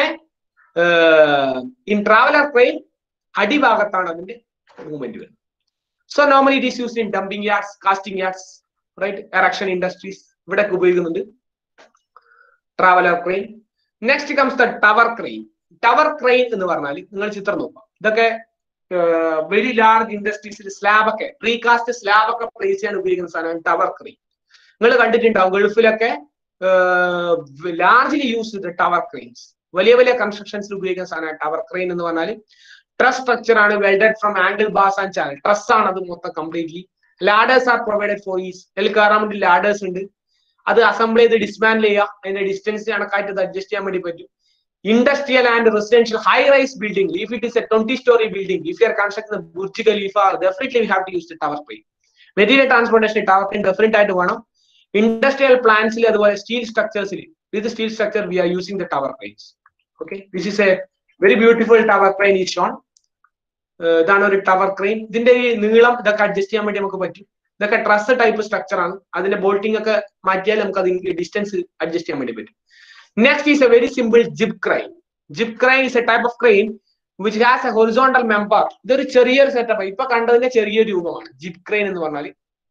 A: ഇൻ ട്രാവലർ ക്രെയിൻ അടിഭാഗത്താണ് അതിന്റെ മൂവ്മെന്റ് വരുന്നത് so normally it is used in dumping yards casting yards right erection industries ഇവിടെ ഉപയോഗിക്കുന്നുണ്ട് traveller crane next comes the tower crane tower crane എന്ന് പറഞ്ഞാൽ നിങ്ങൾ ചിത്രം നോക്കാം ഇതൊക്കെ വെരി ലാർജ് ഇൻഡസ്ട്രീസിൽ സ്ലാബ് ഒക്കെ പ്രീകാസ്റ്റ് സ്ലാബ് ഒക്കെ പ്ലേസ് ചെയ്യാൻ ഉപയോഗിക്കുന്ന സാധനമാണ് ടവർ ക്രെയിൻ നിങ്ങൾ കണ്ടിട്ടുണ്ടാവും ഗൾഫിലൊക്കെ ലാർജ്ലി യൂസ് ചെയ്ത ടവർ ക്രെയിൻസ് വലിയ വലിയ കൺസ്ട്രക്ഷൻസിൽ ഉപയോഗിക്കുന്ന സാധനമാണ് ടവർ ക്രെയിൻ എന്ന് പറഞ്ഞാൽ ട്രസ് സ്ട്രക്ചർ ആണ് welded from angle bars and channel truss ആണ് അത് മൊത്തം completely ladders are provided for is അതിൽ കയറാൻ വേണ്ടി ലാഡേഴ്സ് ഉണ്ട് അത് അസംബിൾ ചെയ്ത് ഡിസ്മാൻഡിൽ ചെയ്യുക അതിന്റെ ഡിസ്റ്റൻസ് കണക്കായിട്ട് അത് അഡ്ജസ്റ്റ് ചെയ്യാൻ വേണ്ടി പറ്റും industrial and residential high rise building if it is a twenty storey building if you are construct Burj Khalifa definitely we have to use tower crane material transportation tower crane definite ആയിട്ട് വേണം industrial പ്ലാന്റ്സിൽ അതുപോലെ steel സ്ട്രക്ചേഴ്സിൽ with steel structure we are using the tower cranes okay this is a very beautiful tower crane ഈ shown ഇതാണ് ഒരു tower crane ഇതിന്റെ ഈ നീളം ഇതൊക്കെ അഡ്ജസ്റ്റ് ചെയ്യാൻ വേണ്ടി നമുക്ക് പറ്റും ഇതൊക്കെ ട്രസ് ടൈപ്പ് സ്ട്രക്ചർ ആണ് അതിന്റെ ബോൾട്ടിംഗ് ഒക്കെ മാറ്റിയാൽ നമുക്ക് അതിന്റെ ഡിസ്റ്റൻസ് അഡ്ജസ്റ്റ് ചെയ്യാൻ വേണ്ടി പറ്റും next is a very simple jib crane jib crane is a type of crane which has a horizontal member ഇതൊരു ചെറിയൊരു സെറ്റപ്പ് ഇപ്പൊ കണ്ടതിന്റെ ചെറിയൊരു രൂപമാണ് ജിബ് ക്രെയിൻ എന്ന് പറഞ്ഞാൽ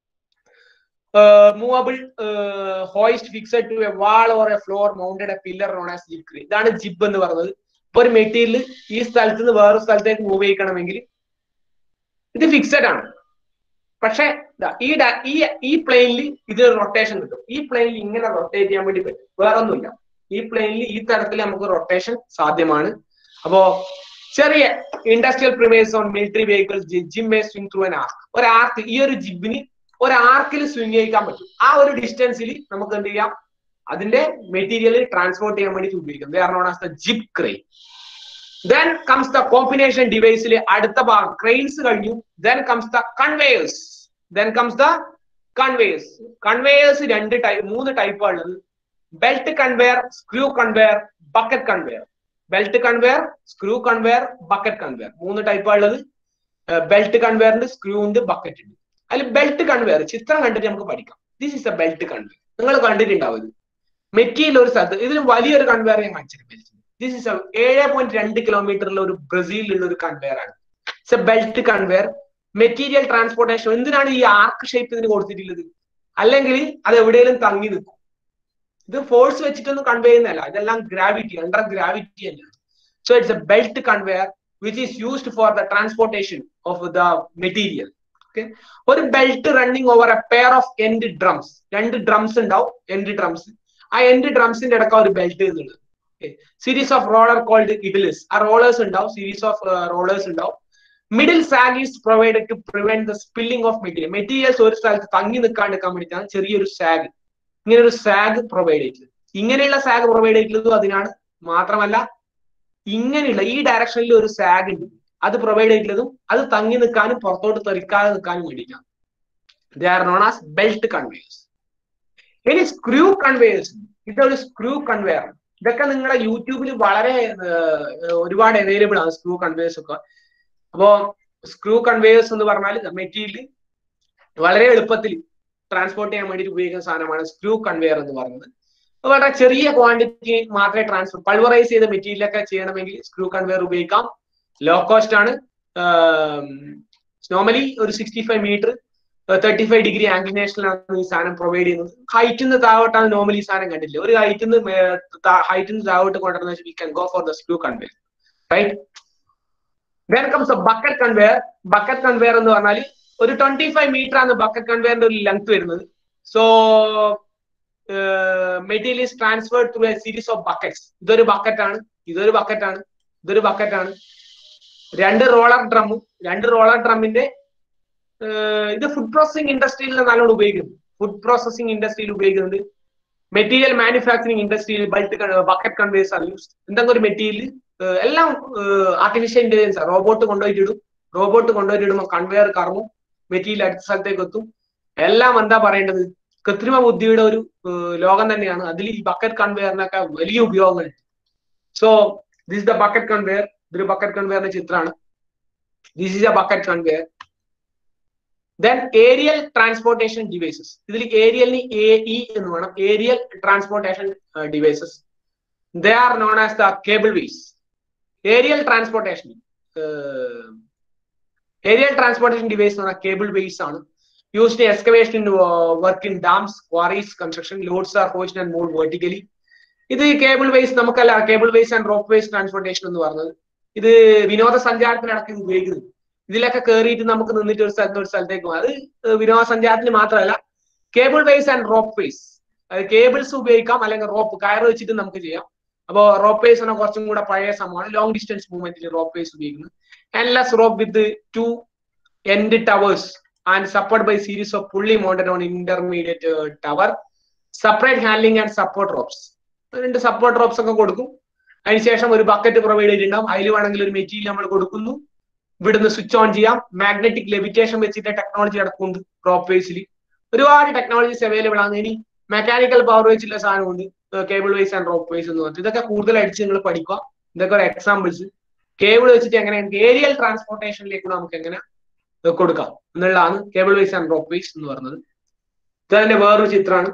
A: movable hoist fixed to a wall or a floor mounted a pillar known as jib crane ഇതാണ് jib എന്ന് പറയുന്നത് ഇപ്പൊ ഒരു മെറ്റീരിയൽ ഈ സ്ഥലത്ത് നിന്ന് വേറൊരു സ്ഥലത്തേക്ക് മൂവ് ചെയ്യിക്കണമെങ്കിൽ ഇത് ഫിക്സഡ് ആണ് പക്ഷെ ഈ ഈ ഈ പ്ലെയിനിൽ ഇത് റൊട്ടേഷൻ കിട്ടും ഈ പ്ലെയിനിൽ ഇങ്ങനെ റൊട്ടേറ്റ് ചെയ്യാൻ വേണ്ടി പറ്റും വേറെ ഒന്നുമില്ല ഈ പ്ലെയിനിൽ ഈ തരത്തിൽ നമുക്ക് റൊട്ടേഷൻ സാധ്യമാണ് അപ്പോ ചെറിയ industrial premises on military vehicles jib may swing through an arc ഒരു ആർക്ക് ഈ ഒരു ജിബിന് ഒരു ആർക്കിൽ സ്വിംഗ് ചെയ്യിക്കാൻ പറ്റും ആ ഒരു ഡിസ്റ്റൻസിൽ നമുക്ക് എന്ത് ചെയ്യാം അതിന്റെ മെറ്റീരിയൽ ട്രാൻസ്പോർട്ട് ചെയ്യാൻ വേണ്ടി ഉപയോഗിക്കും they are known as the jib crane then comes the combination ഡിവൈസിൽ അടുത്ത ഭാഗം ക്രെയിൻസ് കഴിഞ്ഞു then comes the conveyors then comes the conveyors conveyors രണ്ട് ടൈപ്പ് മൂന്ന് ടൈപ്പാണ് ഉള്ളത് belt conveyor screw conveyor bucket conveyor belt conveyor screw conveyor bucket conveyor മൂന്ന് ടൈപ്പാണ് ഉള്ളത് ബെൽറ്റ് കൺവെയർ ഉണ്ട് സ്ക്രൂ ഉണ്ട് ബക്കറ്റ് ഉണ്ട് അതിൽ ബെൽറ്റ് കൺവെയർ ചിത്രം കണ്ടിട്ട് നമുക്ക് പഠിക്കാം this is a belt conveyor നിങ്ങൾ കണ്ടിട്ടുണ്ടാവും ഇത് മെറ്റീരിയൽ ഒരു സ്ഥലത്ത് ഇതിന് വലിയൊരു കൺവെയർ ഞാൻ കാണിച്ചിട്ടുണ്ട് ദിസ് ഇസ് ഏഴ് പോയിന്റ് രണ്ട് കിലോമീറ്ററിലുള്ള ഒരു ബ്രസീലിലുള്ള ഒരു കൺവെയർ ആണ് it's a belt conveyor material transportation എന്തിനാണ് ഈ ആർക്ക് ഷേപ്പ് ഇതിന് കൊടുത്തിട്ടുള്ളത് അല്ലെങ്കിൽ അത് എവിടെയെങ്കിലും തങ്ങി നിൽക്കും ഇത് ഫോഴ്സ് വെച്ചിട്ടൊന്നും കൺവേ ചെയ്യുന്നതല്ല ഇതെല്ലാം ഗ്രാവിറ്റി അണ്ടർ ഗ്രാവിറ്റി തന്നെയാണ് so it's a belt conveyor which is used for the transportation of the material okay ഒരു belt running over a pair of end drums രണ്ട് ഡ്രംസ് ഉണ്ടാവും എൻഡ് ഡ്രംസ് ആ end ഡ്രംസിന്റെ ഇടക്ക ഒരു ബെൽറ്റ് എന്നുള്ളത് series of roller called idlers ആ rollers ഉണ്ടാവും സീരീസ് ഓഫ് റോളേഴ്സ് ഉണ്ടാവും middle sag is provided to prevent the spilling of material materials ഒരു സ്ഥലത്ത് തങ്ങി നിൽക്കാണ്ടിരിക്കാൻ വേണ്ടിയിട്ടാണ് ചെറിയൊരു സാഗ് ഇങ്ങനെ ഒരു സാഗ് പ്രൊവൈഡ് ചെയ്തിട്ടുള്ളത് ഇങ്ങനെയുള്ള സാഗ് പ്രൊവൈഡ് ചെയ്തിട്ടുള്ളതും അതിനാണ് മാത്രമല്ല ഇങ്ങനെയുള്ള ഈ ഡയറക്ഷനിൽ ഒരു സാഗ് ഉണ്ട് അത് പ്രൊവൈഡ് ചെയ്തിട്ടുള്ളതും അത് തങ്ങി നിൽക്കാനും പുറത്തോട്ട് തെറിക്കാതെ നിൽക്കാനും വേണ്ടിയിട്ടാണ് they are known as belt conveyors ഇനി സ്ക്രൂ കൺവേയേഴ്സ് ഇതൊരു സ്ക്രൂ കൺവെയർ ആണ് ഇതൊക്കെ നിങ്ങളുടെ യൂട്യൂബിൽ വളരെ ഒരുപാട് അവൈലബിൾ ആണ് സ്ക്രൂ കൺവേയേഴ്സ് ഒക്കെ അപ്പോ സ്ക്രൂ കൺവേയേഴ്സ് എന്ന് പറഞ്ഞാൽ മെറ്റീരിയൽ വളരെ എളുപ്പത്തിൽ ട്രാൻസ്പോർട്ട് ചെയ്യാൻ വേണ്ടി ഉപയോഗിക്കുന്ന സാധനമാണ് സ്ക്രൂ കൺവെയർ എന്ന് പറയുന്നത് വളരെ ചെറിയ ക്വാണ്ടിറ്റി മാത്രമേ ട്രാൻസ്ഫർ പൾവറൈസ് ചെയ്ത മെറ്റീരിയൽ ഒക്കെ ചെയ്യണമെങ്കിൽ സ്ക്രൂ കൺവെയർ ഉപയോഗിക്കാം ലോ കോസ്റ്റ് ആണ് നോർമലി ഒരു sixty five metre thirty five degree ആംഗ്ലിനേഷനിലാണ് ഈ സാധനം പ്രൊവൈഡ് ചെയ്യുന്നത് ഹൈറ്റിൽ നിന്ന് താഴോട്ടാണ് നോർമലി ഈ സാധനം കണ്ടില്ല ഒരു ഹൈറ്റിൽ നിന്ന് ഹൈറ്റിൽ നിന്ന് താഴോട്ട് കൊണ്ടുവരുന്ന we can go for the screw conveyor right then comes a bucket conveyor bucket conveyor എന്ന് പറഞ്ഞാൽ ഒരു ട്വന്റി ഫൈവ് മീറ്റർ ആണ് ബക്കറ്റ് കൺവെയറിന്റെ ഒരു ലെങ്ത് വരുന്നത് so material is transferred through a series of buckets ഇതൊരു ബക്കറ്റ് ആണ് ഇതൊരു ബക്കറ്റ് ആണ് ഇതൊരു ബക്കറ്റ് ആണ് രണ്ട് റോളർ ഡ്രമ്മും രണ്ട് റോളർ ഡ്രമ്മിന്റെ ഇത് ഫുഡ് പ്രോസസിംഗ് ഇൻഡസ്ട്രിയിൽ നല്ലോണം ഉപയോഗിക്കുന്നു ഫുഡ് പ്രോസസിംഗ് ഇൻഡസ്ട്രിയിൽ ഉപയോഗിക്കുന്നുണ്ട് മെറ്റീരിയൽ മാനുഫാക്ചറിംഗ് ഇൻഡസ്ട്രിയിൽ ബൾട്ട് ബക്കറ്റ് കൺവേഴ്സ് ആണ് യൂസ് എന്തെങ്കിലും ഒരു മെറ്റീരിയൽ എല്ലാം ആർട്ടിഫിഷ്യൽ ഇന്റലിജൻസ് റോബോട്ട് കൊണ്ടുപോയിട്ടിടും റോബോട്ട് കൊണ്ടുപോയിട്ടിടുമ്പോൾ കൺവെയർ കറങ്ങും മെറ്റീരിയൽ അടുത്ത സ്ഥലത്തേക്ക് എത്തും എല്ലാം എന്താ പറയേണ്ടത് കൃത്രിമ ബുദ്ധിയുടെ ഒരു ലോകം തന്നെയാണ് അതിൽ ഈ ബക്കറ്റ് കൺവെയറിനൊക്കെ വലിയ ഉപയോഗങ്ങളുണ്ട് so this the bucket conveyor ഇതൊരു ബക്കറ്റ് കൺവെയറിന്റെ ചിത്രമാണ് this is a bucket conveyor then aerial transportation devices ഇതിൽ ഏരിയലിന് എ ഇ എന്ന് വേണം aerial transportation devices they are known as the cableways aerial transportation aerial transportation device എന്ന് പറഞ്ഞാൽ cableways ആണ് used excavation in work in dams quarries construction loads are hoist and move vertically ഇത് cableways നമുക്കല്ല cable vase and rope vase transportation എന്ന് പറഞ്ഞത് ഇത് വിനോദസഞ്ചാരത്തിനടക്കം ഉപയോഗിക്കുന്നത് ഇതിലൊക്കെ കയറിയിട്ട് നമുക്ക് നിന്നിട്ട് ഒരു സ്ഥലത്ത് ഒരു സ്ഥലത്തേക്ക് പോകും അത് വിനോദസഞ്ചാരത്തിന് മാത്രമല്ല cable vase and rope ropeways cables ഉപയോഗിക്കാം അല്ലെങ്കിൽ റോപ്പ് കയറ് വെച്ചിട്ട് നമുക്ക് ചെയ്യാം അപ്പോൾ റോപ്പ് വേസ് എന്ന കുറച്ചും കൂടെ പഴയ സംഭവമാണ് ലോങ് ഡിസ്റ്റൻസ് മൂവ്മെന്റിൽ റോപ്പ് വേസ് ഉപയോഗിക്കുന്നത് endless rope with the two end towers and supported by series of pulley mounted on intermediate uh, tower separate handling and support ropes രണ്ട് സപ്പോർട്ട് റോപ്സ് ഒക്കെ കൊടുക്കും അതിനുശേഷം ഒരു ബക്കറ്റ് പ്രൊവൈഡ് ചെയ്തിട്ടുണ്ടാവും അതിൽ വേണമെങ്കിൽ ഒരു മെറ്റീരിയൽ നമ്മൾ കൊടുക്കുന്നു ഇവിടുന്ന് സ്വിച്ച് ഓൺ ചെയ്യാം മാഗ്നറ്റിക് ലെവിറ്റേഷൻ വെച്ചിട്ട് ടെക്നോളജി അടക്കമുണ്ട് റോപ്പ് വേസിൽ ഒരുപാട് ടെക്നോളജീസ് അവൈലബിൾ ആണ് ഇനി മെക്കാനിക്കൽ പവർ വെച്ചിട്ടുള്ള സാധനമുണ്ട് cable vase and rope vase എന്ന് പറഞ്ഞിട്ട് ഇതൊക്കെ കൂടുതൽ അടിച്ച് നിങ്ങൾ പഠിക്കുക ഇതൊക്കെ ഒരു എക്സാമ്പിൾസ് കേബിൾ വെച്ചിട്ട് എങ്ങനെ ഏരിയൽ ട്രാൻസ്പോർട്ടേഷനിലേക്ക് നമുക്ക് എങ്ങനെ കൊടുക്കാം എന്നുള്ളതാണ് cable vase and rope vase എന്ന് പറയുന്നത് ഇതിന്റെ വേറൊരു ചിത്രമാണ്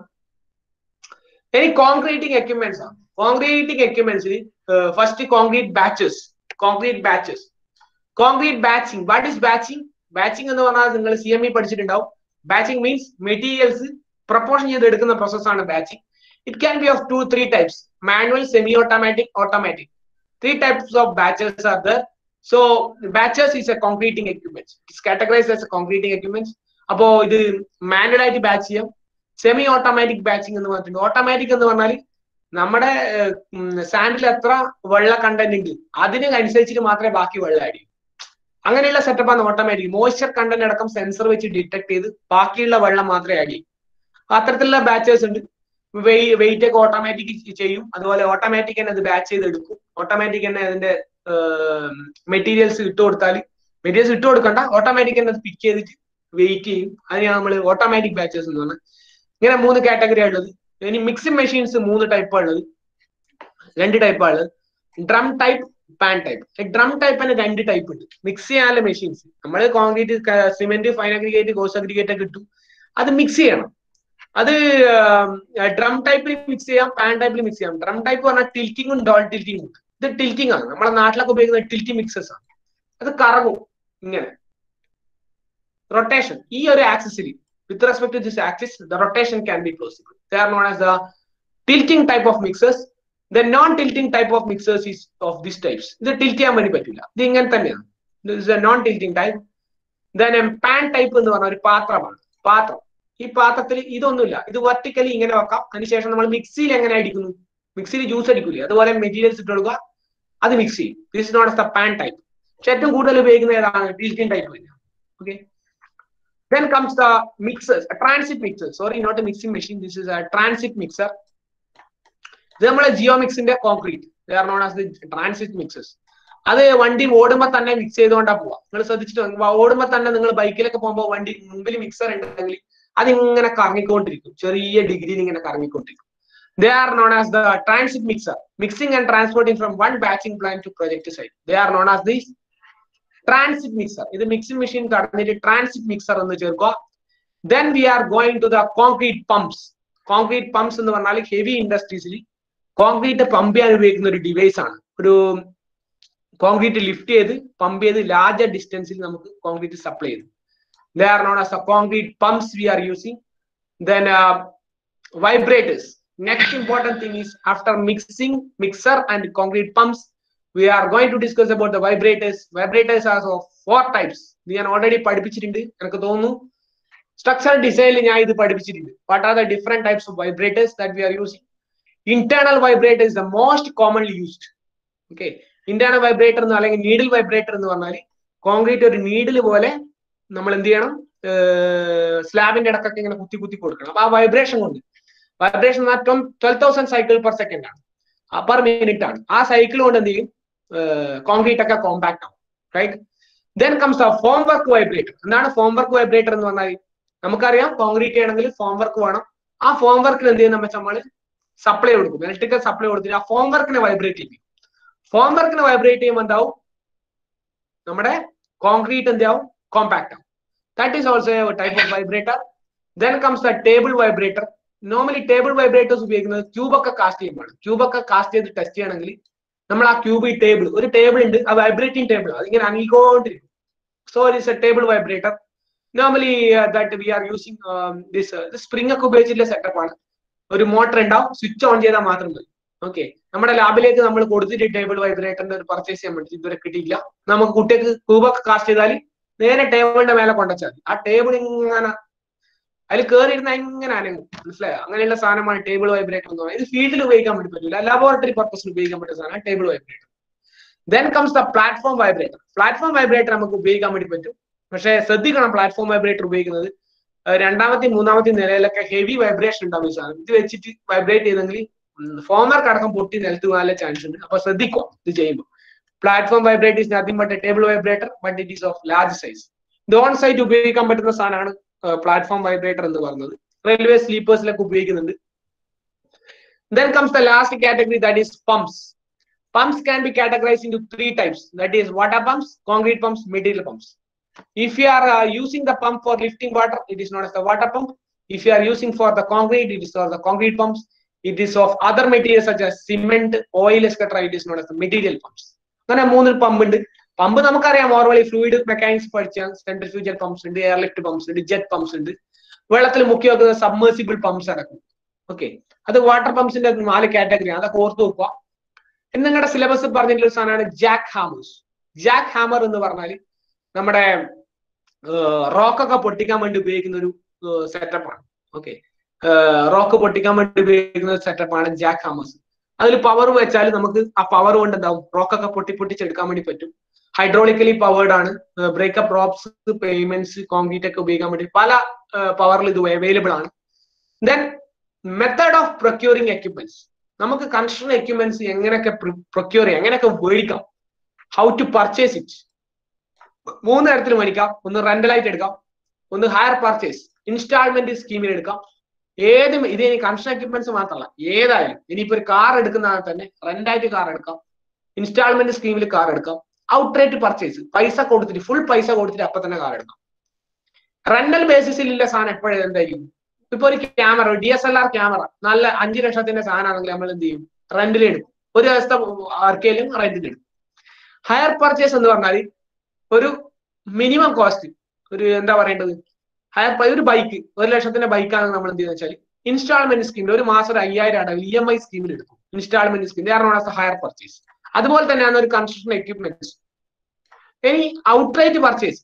A: ഇനി കോൺക്രീറ്റിംഗ് എക്യുപ്മെന്റ്സ് ആണ് കോൺക്രീറ്റിംഗ് എക്യുപ്മെന്റ്സിൽ first concrete batches concrete batches concrete batching what is batching batching എന്ന് പറഞ്ഞാൽ നിങ്ങൾ സി എം ഇ പഠിച്ചിട്ടുണ്ടാവും ബാച്ചിങ് മീൻസ് മെറ്റീരിയൽസ് പ്രപ്പോർഷൻ ചെയ്ത് എടുക്കുന്ന പ്രോസസ്സാണ് batching it can be of two three types manual semi automatic automatic three types of batches are there so batches is a concreting equipment it's categorise as a concreting equipment അപ്പോ ഇത് manual ആയിട്ട് batch ചെയ്യാം semi automatic batching എന്ന് പറഞ്ഞിട്ടുണ്ട് automatic എന്ന് പറഞ്ഞാൽ നമ്മുടെ sandal എത്ര വെള്ള കണ്ടന്റ് ഉണ്ട് അതിന് അനുസരിച്ചിട്ട് മാത്രമേ ബാക്കി വെള്ളം ആഡ് ചെയ്യൂ അങ്ങനെയുള്ള സെറ്റപ്പാണ് ഓട്ടോമാറ്റിക് മോയ്സ്ചർ കണ്ടന്റ് അടക്കം സെൻസർ വെച്ച് ഡിറ്റക്ട് ചെയ്ത് ബാക്കിയുള്ള വെള്ളം മാത്രമേ ആഡ് ചെയ്യൂ അത്തരത്തിലുള്ള ബാച്ചേഴ്സ് ഉണ്ട് വെയിറ്റ് ഒക്കെ ഓട്ടോമാറ്റിക് ചെയ്യും അതുപോലെ ഓട്ടോമാറ്റിക് തന്നെ അത് ബാച്ച് ചെയ്ത് എടുക്കും ഓട്ടോമാറ്റിക് തന്നെ അതിന്റെ മെറ്റീരിയൽസ് ഇട്ട് കൊടുത്താൽ മെറ്റീരിയൽസ് ഇട്ട് കൊടുക്കണ്ട ഓട്ടോമാറ്റിക് തന്നെ അത് പിക്ക് ചെയ്തിട്ട് വെയിറ്റ് ചെയ്യും അതിനാണ് നമ്മൾ ഓട്ടോമാറ്റിക് ബാച്ചേഴ്സ് എന്ന് പറഞ്ഞാൽ ഇങ്ങനെ മൂന്ന് കാറ്റഗറി ഉള്ളത് ഇനി മിക്സിംഗ് മെഷീൻസ് മൂന്ന് ടൈപ്പ് ഉള്ളത് രണ്ട് ടൈപ്പ് ഉള്ളത് drum type pan type drum type തന്നെ രണ്ട് ടൈപ്പ് ഉണ്ട് മിക്സ് ചെയ്യാനുള്ള മെഷീൻസ് നമ്മൾ concrete cement fine aggregate coarse aggregate ഒക്കെ കിട്ടും അത് മിക്സ് ചെയ്യണം അത് ഡ്രം ടൈപ്പിൽ മിക്സ് ചെയ്യാം പാൻ ടൈപ്പിൽ മിക്സ് ചെയ്യാം ഡ്രം ടൈപ്പ് പറഞ്ഞാൽ ടിൽറ്റിങ്ങും ഡോൾ ടിൽറ്റിങ്ങും ഇത് ടിൽറ്റിംഗ് ആണ് നമ്മുടെ നാട്ടിലൊക്കെ ഉപയോഗിക്കുന്ന ടിൽറ്റി മിക്സസ് ആണ് അത് കറങ്ങും ഇങ്ങനെ റൊട്ടേഷൻ ഈ ഒരു ആക്സിസിൽ with respect to this axis the rotation can be possible they are known as the tilting type of mixers the non tilting type of mixers is of this types ഇത് tilt ചെയ്യാൻ വേണ്ടി പറ്റില്ല ഇത് ഇങ്ങനെ തന്നെയാണ് this non tilting type then pan type എന്ന് പറഞ്ഞ ഒരു പാത്രമാണ് പാത്രം ഈ പാത്രത്തിൽ ഇതൊന്നുമില്ല ഇത് വെർട്ടിക്കലി ഇങ്ങനെ വെക്കാം അതിനുശേഷം നമ്മൾ മിക്സിയിൽ എങ്ങനെ അടിക്കുന്നു മിക്സിയിൽ ജ്യൂസ് അടിക്കൂലേ അതുപോലെ മെറ്റീരിയൽസ് ഇട്ട് കൊടുക്കുക അത് മിക്സ് ചെയ്യും this not the pan type പക്ഷെ ഏറ്റവും കൂടുതൽ ഉപയോഗിക്കുന്ന ഏതാണ് ടിൽറ്റിംഗ് ടൈപ്പ് തന്നെയാണ് okay Then comes the mixers, a transit mixer. Sorry, not a mixing machine. This is a transit mixer. ഇത് നമ്മളെ ജിയോമിക്സിന്റെ concrete they are known as the transit mixers അത് വണ്ടി ഓടുമ്പോൾ തന്നെ മിക്സ് ചെയ്തുകൊണ്ടാ പോവാ നിങ്ങൾ ശ്രദ്ധിച്ചിട്ട് ഓടുമ്പോൾ തന്നെ നിങ്ങൾ ബൈക്കിലൊക്കെ പോകുമ്പോൾ വണ്ടി മുമ്പിൽ മിക്സർ ഉണ്ടെങ്കിൽ അതിങ്ങനെ കറങ്ങിക്കൊണ്ടിരിക്കും ചെറിയ ഡിഗ്രിയിൽ ഇങ്ങനെ കറങ്ങിക്കൊണ്ടിരിക്കും they are known as the transit mixer mixing and transporting from one batching plant to project site they are known as these transit mixer ഇത് മിക്സിംഗ് മെഷീൻ കടന്നിട്ട് ട്രാൻസിറ്റ് മിക്സർ എന്ന് ചേർക്കുക then we are going to the concrete pumps concrete pumps എന്ന് പറഞ്ഞാൽ heavy ഇൻഡസ്ട്രീസിൽ concrete pump ചെയ്യാൻ ഉപയോഗിക്കുന്ന ഒരു device ആണ് ഒരു കോൺക്രീറ്റ് ലിഫ്റ്റ് ചെയ്ത് പമ്പ് ചെയ്ത് ലാർജർ ഡിസ്റ്റൻസിൽ നമുക്ക് കോൺക്രീറ്റ് സപ്ലൈ ചെയ്തു they are known as concrete pumps we are using then vibrators next important thing is after mixing mixer and concrete pumps we are going to discuss about the vibrators vibrators are of four types ഇത് ഞാൻ already പഠിപ്പിച്ചിട്ടുണ്ട് എനിക്ക് തോന്നുന്നു structural ഡിസൈനിൽ ഞാൻ ഇത് പഠിപ്പിച്ചിട്ടുണ്ട് what are the different types of vibrators that we are using internal vibrator is the most commonly used okay internal vibrator എന്ന് അല്ലെങ്കിൽ നീഡിൽ വൈബ്രേറ്റർ എന്ന് പറഞ്ഞാൽ കോൺക്രീറ്റ് ഒരു നീഡിൽ പോലെ നമ്മൾ എന്ത് ചെയ്യണം സ്ലാബിന്റെ ഇടക്കൊക്കെ ഇങ്ങനെ കുത്തി കുത്തി കൊടുക്കണം അപ്പൊ ആ വൈബ്രേഷൻ കൊണ്ട് vibration twelve thousand cycle per second ആണ് പെർ മിനിറ്റ് ആണ് ആ സൈക്കിൾ കൊണ്ട് എന്ത് ചെയ്യും കോൺക്രീറ്റ് ഒക്കെ കോമ്പാക്ട് ആവും right then comes the form work vibrator എന്താണ് ഫോം വർക്ക് വൈബ്രേറ്റർ എന്ന് പറഞ്ഞാൽ നമുക്കറിയാം കോൺക്രീറ്റ് ചെയ്യണമെങ്കിൽ ഫോം വർക്ക് വേണം ആ ഫോം വർക്കിന് എന്ത് ചെയ്യുന്ന വെച്ചാൽ നമ്മൾ സപ്ലൈ കൊടുക്കും ഇലക്ട്രിക്കൽ സപ്ലൈ കൊടുത്തിട്ട് ആ ഫോം വർക്കിനെ വൈബ്രേറ്റ് ചെയ്യും ഫോം വർക്കിനെ വൈബ്രേറ്റ് ചെയ്യുമ്പോൾ എന്താവും നമ്മുടെ കോൺക്രീറ്റ് എന്താവും കോമ്പാക്ട് ആവും that is also type of vibrator then comes the table vibrator normally table vibrators ഉപയോഗിക്കുന്നത് ക്യൂബ് ഒക്കെ കാസ്റ്റ് ചെയ്യുമ്പോൾ ക്യൂബ് ഒക്കെ കാസ്റ്റ് ചെയ്ത് ടെസ്റ്റ് ചെയ്യണമെങ്കിൽ നമ്മൾ ആ ക്യൂബ് ഈ ടേബിൾ ഒരു ടേബിൾ ഉണ്ട് ആ വൈബ്രേറ്റിംഗ് ടേബിൾ അതിങ്ങനെ അനങ്ങിക്കൊണ്ടിരിക്കും so it's a table vibrator normally that we are using this spring ഒക്കെ ഉപയോഗിച്ചിട്ടുള്ള സെറ്റപ്പ് ആണ് ഒരു മോട്ടർ ഉണ്ടാവും സ്വിച്ച് ഓൺ ചെയ്താൽ മാത്രം മതി ഓക്കെ നമ്മുടെ ലാബിലേക്ക് നമ്മൾ കൊടുത്തിട്ട് ടേബിൾ വൈബ്രേറ്ററിന്റെ ഒരു പർച്ചേസ് ചെയ്യാൻ വേണ്ടി ഇതുവരെ കിട്ടിയില്ല നമുക്ക് കുട്ടിക്ക് ക്യൂബൊക്കെ കാസ്റ്റ് ചെയ്താൽ നേരെ ടേബിളിന്റെ മേലെ കൊണ്ടുവച്ചാൽ മതി ആ ടേബിൾ ഇങ്ങനെ അതിൽ കയറിയിരുന്ന എങ്ങനെ അനങ്ങും മനസ്സിലായോ അങ്ങനെയുള്ള സാധനമാണ് ടേബിൾ വൈബ്രേറ്റർ എന്ന് പറയുന്നത് ഇത് ഫീൽഡിൽ ഉപയോഗിക്കാൻ വേണ്ടി പറ്റില്ല ലബോറട്ടറി പർപ്പസിന് ഉപയോഗിക്കാൻ പറ്റുന്ന സാധനമാണ് table vibrator then comes the platform vibrator platform vibrator നമുക്ക് ഉപയോഗിക്കാൻ വേണ്ടി പറ്റും പക്ഷേ ശ്രദ്ധിക്കണം പ്ലാറ്റ്ഫോം വൈബ്രേറ്റർ ഉപയോഗിക്കുന്നത് രണ്ടാമത്തെ മൂന്നാമത്തെ നിലയിലൊക്കെ ഹെവി വൈബ്രേഷൻ ഉണ്ടാവും ഈ സാധനം ഇത് വെച്ചിട്ട് വൈബ്രേറ്റ് ചെയ്തെങ്കിൽ ഫോമർക്ക് അടക്കം പൊട്ടി നിലത്ത് പോകാനുള്ള ചാൻസ് ഉണ്ട് അപ്പൊ ശ്രദ്ധിക്കുക ഇത് ചെയ്യുമ്പോൾ platform vibrate is nothing but table vibrator but it is of large size ഇത് ഓൺ സൈറ്റ് ഉപയോഗിക്കാൻ പറ്റുന്ന സാധനമാണ് പ്ലാറ്റ്ഫോം വൈബ്രേറ്റർ എന്ന് പറയുന്നത് റെയിൽവേ സ്ലീപ്പേഴ്സിലൊക്കെ ഉപയോഗിക്കുന്നുണ്ട് then comes the last category that is pumps pumps can be categorized into three types that is water pumps concrete pumps material pumps if you are uh, using the pump for lifting water it is known as the water pump if you are using for the concrete it is for the concrete pumps it is of other materials such as cement oil etc it is known as the material pumps അങ്ങനെ മൂന്ന് pump ഉണ്ട് pump നമുക്കറിയാം ഓർവലി fluid mechanics പഠിച്ച centrifugal pumps ഉണ്ട് air lift pumps ഉണ്ട് jet pumps ഉണ്ട് വെള്ളത്തിൽ മുക്കി വെക്കുന്ന സബ്മേഴ്സിബിൾ പമ്പ്സ് അടക്കും ഓക്കെ അത് വാട്ടർ പമ്പ്സിന്റെ നാല് കാറ്റഗറി അതൊക്കെ ഓർത്ത് വെക്കുക എന്ന് നിങ്ങളുടെ സിലബസ് പറഞ്ഞിട്ടുള്ള ഒരു സാധനമാണ് ജാക്ക് ഹാമേഴ്സ് ജാക്ക് ഹാമർ എന്ന് പറഞ്ഞാൽ നമ്മുടെ റോക്കൊക്കെ പൊട്ടിക്കാൻ വേണ്ടി ഉപയോഗിക്കുന്ന ഒരു സെറ്റപ്പാണ് ഓക്കെ റോക്ക് പൊട്ടിക്കാൻ വേണ്ടി ഉപയോഗിക്കുന്ന ഒരു സെറ്റപ്പാണ് ജാക്ക് ഹാമേഴ്സ് അതിൽ പവർ വെച്ചാൽ നമുക്ക് ആ പവർ കൊണ്ട് എന്താവും റോക്കൊക്കെ പൊട്ടി പൊട്ടിച്ചെടുക്കാൻ വേണ്ടി പറ്റും ഹൈഡ്രോളിക്കലി പവേർഡ് ആണ് ബ്രേക്കപ്പ് റോപ്സ് പേയ്മെന്റ്സ് കോൺക്രീറ്റ് ഒക്കെ ഉപയോഗിക്കാൻ വേണ്ടി പല പവറിൽ ഇത് അവൈലബിൾ ആണ് then method of procuring equipments നമുക്ക് കൺസ്ട്രക്ഷൻ എക്യുപ്മെന്റ്സ് എങ്ങനെയൊക്കെ പ്രൊക്യൂർ ചെയ്യാം എങ്ങനെയൊക്കെ മേടിക്കാം ഹൗ ടു പർച്ചേസ് ഇറ്റ് മൂന്ന് തരത്തിൽ മേടിക്കാം ഒന്ന് റെന്റലായിട്ട് എടുക്കാം ഒന്ന് ഹയർ പർച്ചേസ് ഇൻസ്റ്റാൾമെന്റ് സ്കീമിൽ എടുക്കാം ഏത് ഇത് ഇനി കൺസ്ട്രക്ഷൻ എക്യുപ്മെന്റ്സ് മാത്രമല്ല ഏതായാലും ഇനിയിപ്പോ ഒരു കാർ എടുക്കുന്നതാണ് തന്നെ റെന്റായിട്ട് കാർ എടുക്കാം ഇൻസ്റ്റാൾമെന്റ് സ്കീമിൽ കാർ എടുക്കാം ഔട്ട്റേറ്റ് പർച്ചേസ് പൈസ കൊടുത്തിട്ട് ഫുൾ പൈസ കൊടുത്തിട്ട് അപ്പൊ തന്നെ കാർ എടുക്കാം റെന്റൽ ബേസിസിലുള്ള സാധനം എപ്പോഴും എന്തായിരിക്കും ഇപ്പൊ ഒരു camera D S L R camera നല്ല അഞ്ചു ലക്ഷത്തിന്റെ സാധനമാണെങ്കിൽ നമ്മൾ എന്ത് ചെയ്യും റെന്റിൽ എടുക്കും ഒരു ദിവസത്തെ ആർക്കേലും റെന്റിൽ എടുക്കും ഹയർ പർച്ചേസ് എന്ന് പറഞ്ഞാൽ ഒരു മിനിമം കോസ്റ്റ് ഒരു എന്താ പറയേണ്ടത് ഹയർ ഒരു ബൈക്ക് ഒരു ലക്ഷത്തിന്റെ ബൈക്കാണ് നമ്മൾ എന്ത് ചെയ്യുന്നത് വെച്ചാൽ ഇൻസ്റ്റാൾമെന്റ് സ്കീമിൽ ഒരു മാസം ഒരു അയ്യായിരം അടവിൽ ഇ എം ഐ സ്കീമിൽ എടുക്കും ഇൻസ്റ്റാൾമെന്റ് സ്കീം കാരണം ഹയർ പർച്ചേസ് അതുപോലെ തന്നെയാണ് ഒരു കൺസ്ട്രക്ഷൻ എക്യുപ്മെന്റ്സ് ഇനി ഔട്ട്റേറ്റ് പർച്ചേസ്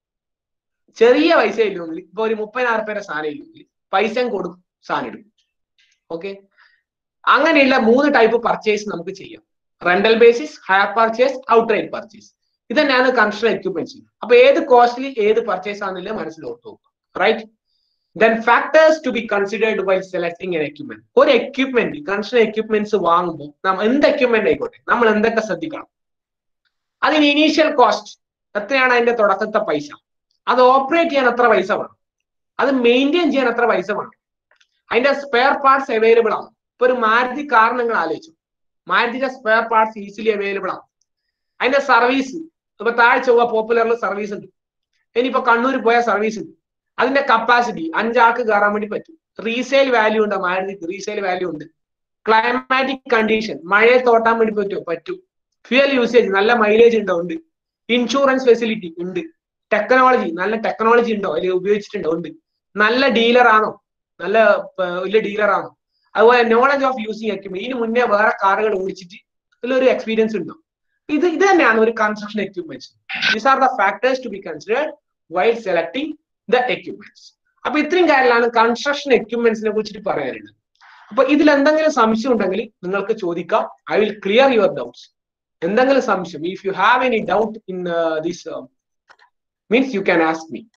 A: ചെറിയ പൈസ ഇല്ലെങ്കിൽ ഇപ്പൊ ഒരു മുപ്പതിനായിരം പേരെ സാധനം ഇല്ലെങ്കിൽ പൈസയും കൊടുക്കും സാധനം എടുക്കും ഓക്കെ അങ്ങനെയുള്ള മൂന്ന് ടൈപ്പ് പർച്ചേസ് നമുക്ക് ചെയ്യാം rental basis hire purchase outright purchase ഇത് തന്നെയാണ് കൺസ്ട്രക്ഷൻ എക്യുപ്മെന്റ്സ് അപ്പൊ ഏത് കോസ്റ്റ്ലി ഏത് പർച്ചേസ് ആണെന്നില്ല മനസ്സിലോട്ട് നോക്കുക right then factors to be considered while selecting an equipment ഒരു എക്യുപ്മെന്റ് കൺസ്ട്രക്ഷൻ എക്യുപ്മെന്റ്സ് വാങ്ങുമ്പോൾ നമ്മൾ എന്ത് എക്യുപ്മെന്റ് ആയിക്കോട്ടെ നമ്മൾ എന്തൊക്കെ ശ്രദ്ധിക്കണം അതിന് ഇനീഷ്യൽ കോസ്റ്റ് എത്രയാണ് അതിന്റെ തുടക്കത്തെ പൈസ അത് ഓപ്പറേറ്റ് ചെയ്യാൻ എത്ര പൈസ വേണം അത് മെയിൻറ്റെയിൻ ചെയ്യാൻ എത്ര പൈസ വേണം അതിന്റെ സ്പെയർ പാർട്സ് അവൈലബിൾ ആണ് ഇപ്പൊ ഒരു മാരുതി കാർ നിങ്ങൾ ആലോചിച്ചു മാരുതിയുടെ സ്പെയർ പാർട്സ് ഈസിലി അവൈലബിൾ ആണ് അതിന്റെ സർവീസ് ഇപ്പൊ താഴെ ചൊവ്വ പോപ്പുലറിൽ സർവീസ് ഉണ്ട് ഇനിയിപ്പോ കണ്ണൂർ പോയ സർവീസ് ഉണ്ട് അതിന്റെ കപ്പാസിറ്റി അഞ്ചാൾക്ക് കയറാൻ വേണ്ടി പറ്റും റീസെയിൽ വാല്യൂ ഉണ്ട് മാരുതിക്ക് റീസെയിൽ വാല്യൂ ഉണ്ട് ക്ലൈമാറ്റിക് കണ്ടീഷൻ മഴയെ തോട്ടാൻ വേണ്ടി പറ്റുമോ പറ്റും ഫ്യൂൽ യൂസേജ് നല്ല മൈലേജ് ഉണ്ടോ ഉണ്ട് ഇൻഷുറൻസ് ഫെസിലിറ്റി ഉണ്ട് ടെക്നോളജി നല്ല ടെക്നോളജി ഉണ്ടോ അതിൽ ഉപയോഗിച്ചിട്ടുണ്ടോ ഉണ്ട് നല്ല ഡീലർ ആണോ നല്ല വലിയ ഡീലർ ആണോ അതുപോലെ നോളജ് ഓഫ് യൂസിങ് എക്യുപ്മെന്റ് ഇതിന് മുന്നേ വേറെ കാറുകൾ ഓടിച്ചിട്ട് ഇതിലൊരു എക്സ്പീരിയൻസ് ഉണ്ടോ ഇത് ഇത് തന്നെയാണ് ഒരു construction equipments these are the factors to be considered while selecting the equipments അപ്പൊ ഇത്രയും കാര്യങ്ങളാണ് കൺസ്ട്രക്ഷൻ എക്യുപ്മെന്റ്സിനെ കുറിച്ചിട്ട് പറയാനുള്ളത് അപ്പൊ ഇതിൽ എന്തെങ്കിലും സംശയം ഉണ്ടെങ്കിൽ നിങ്ങൾക്ക് ചോദിക്കാം I will clear your doubts എന്തെങ്കിലും സംശയം if you have any doubt in this means you can ask me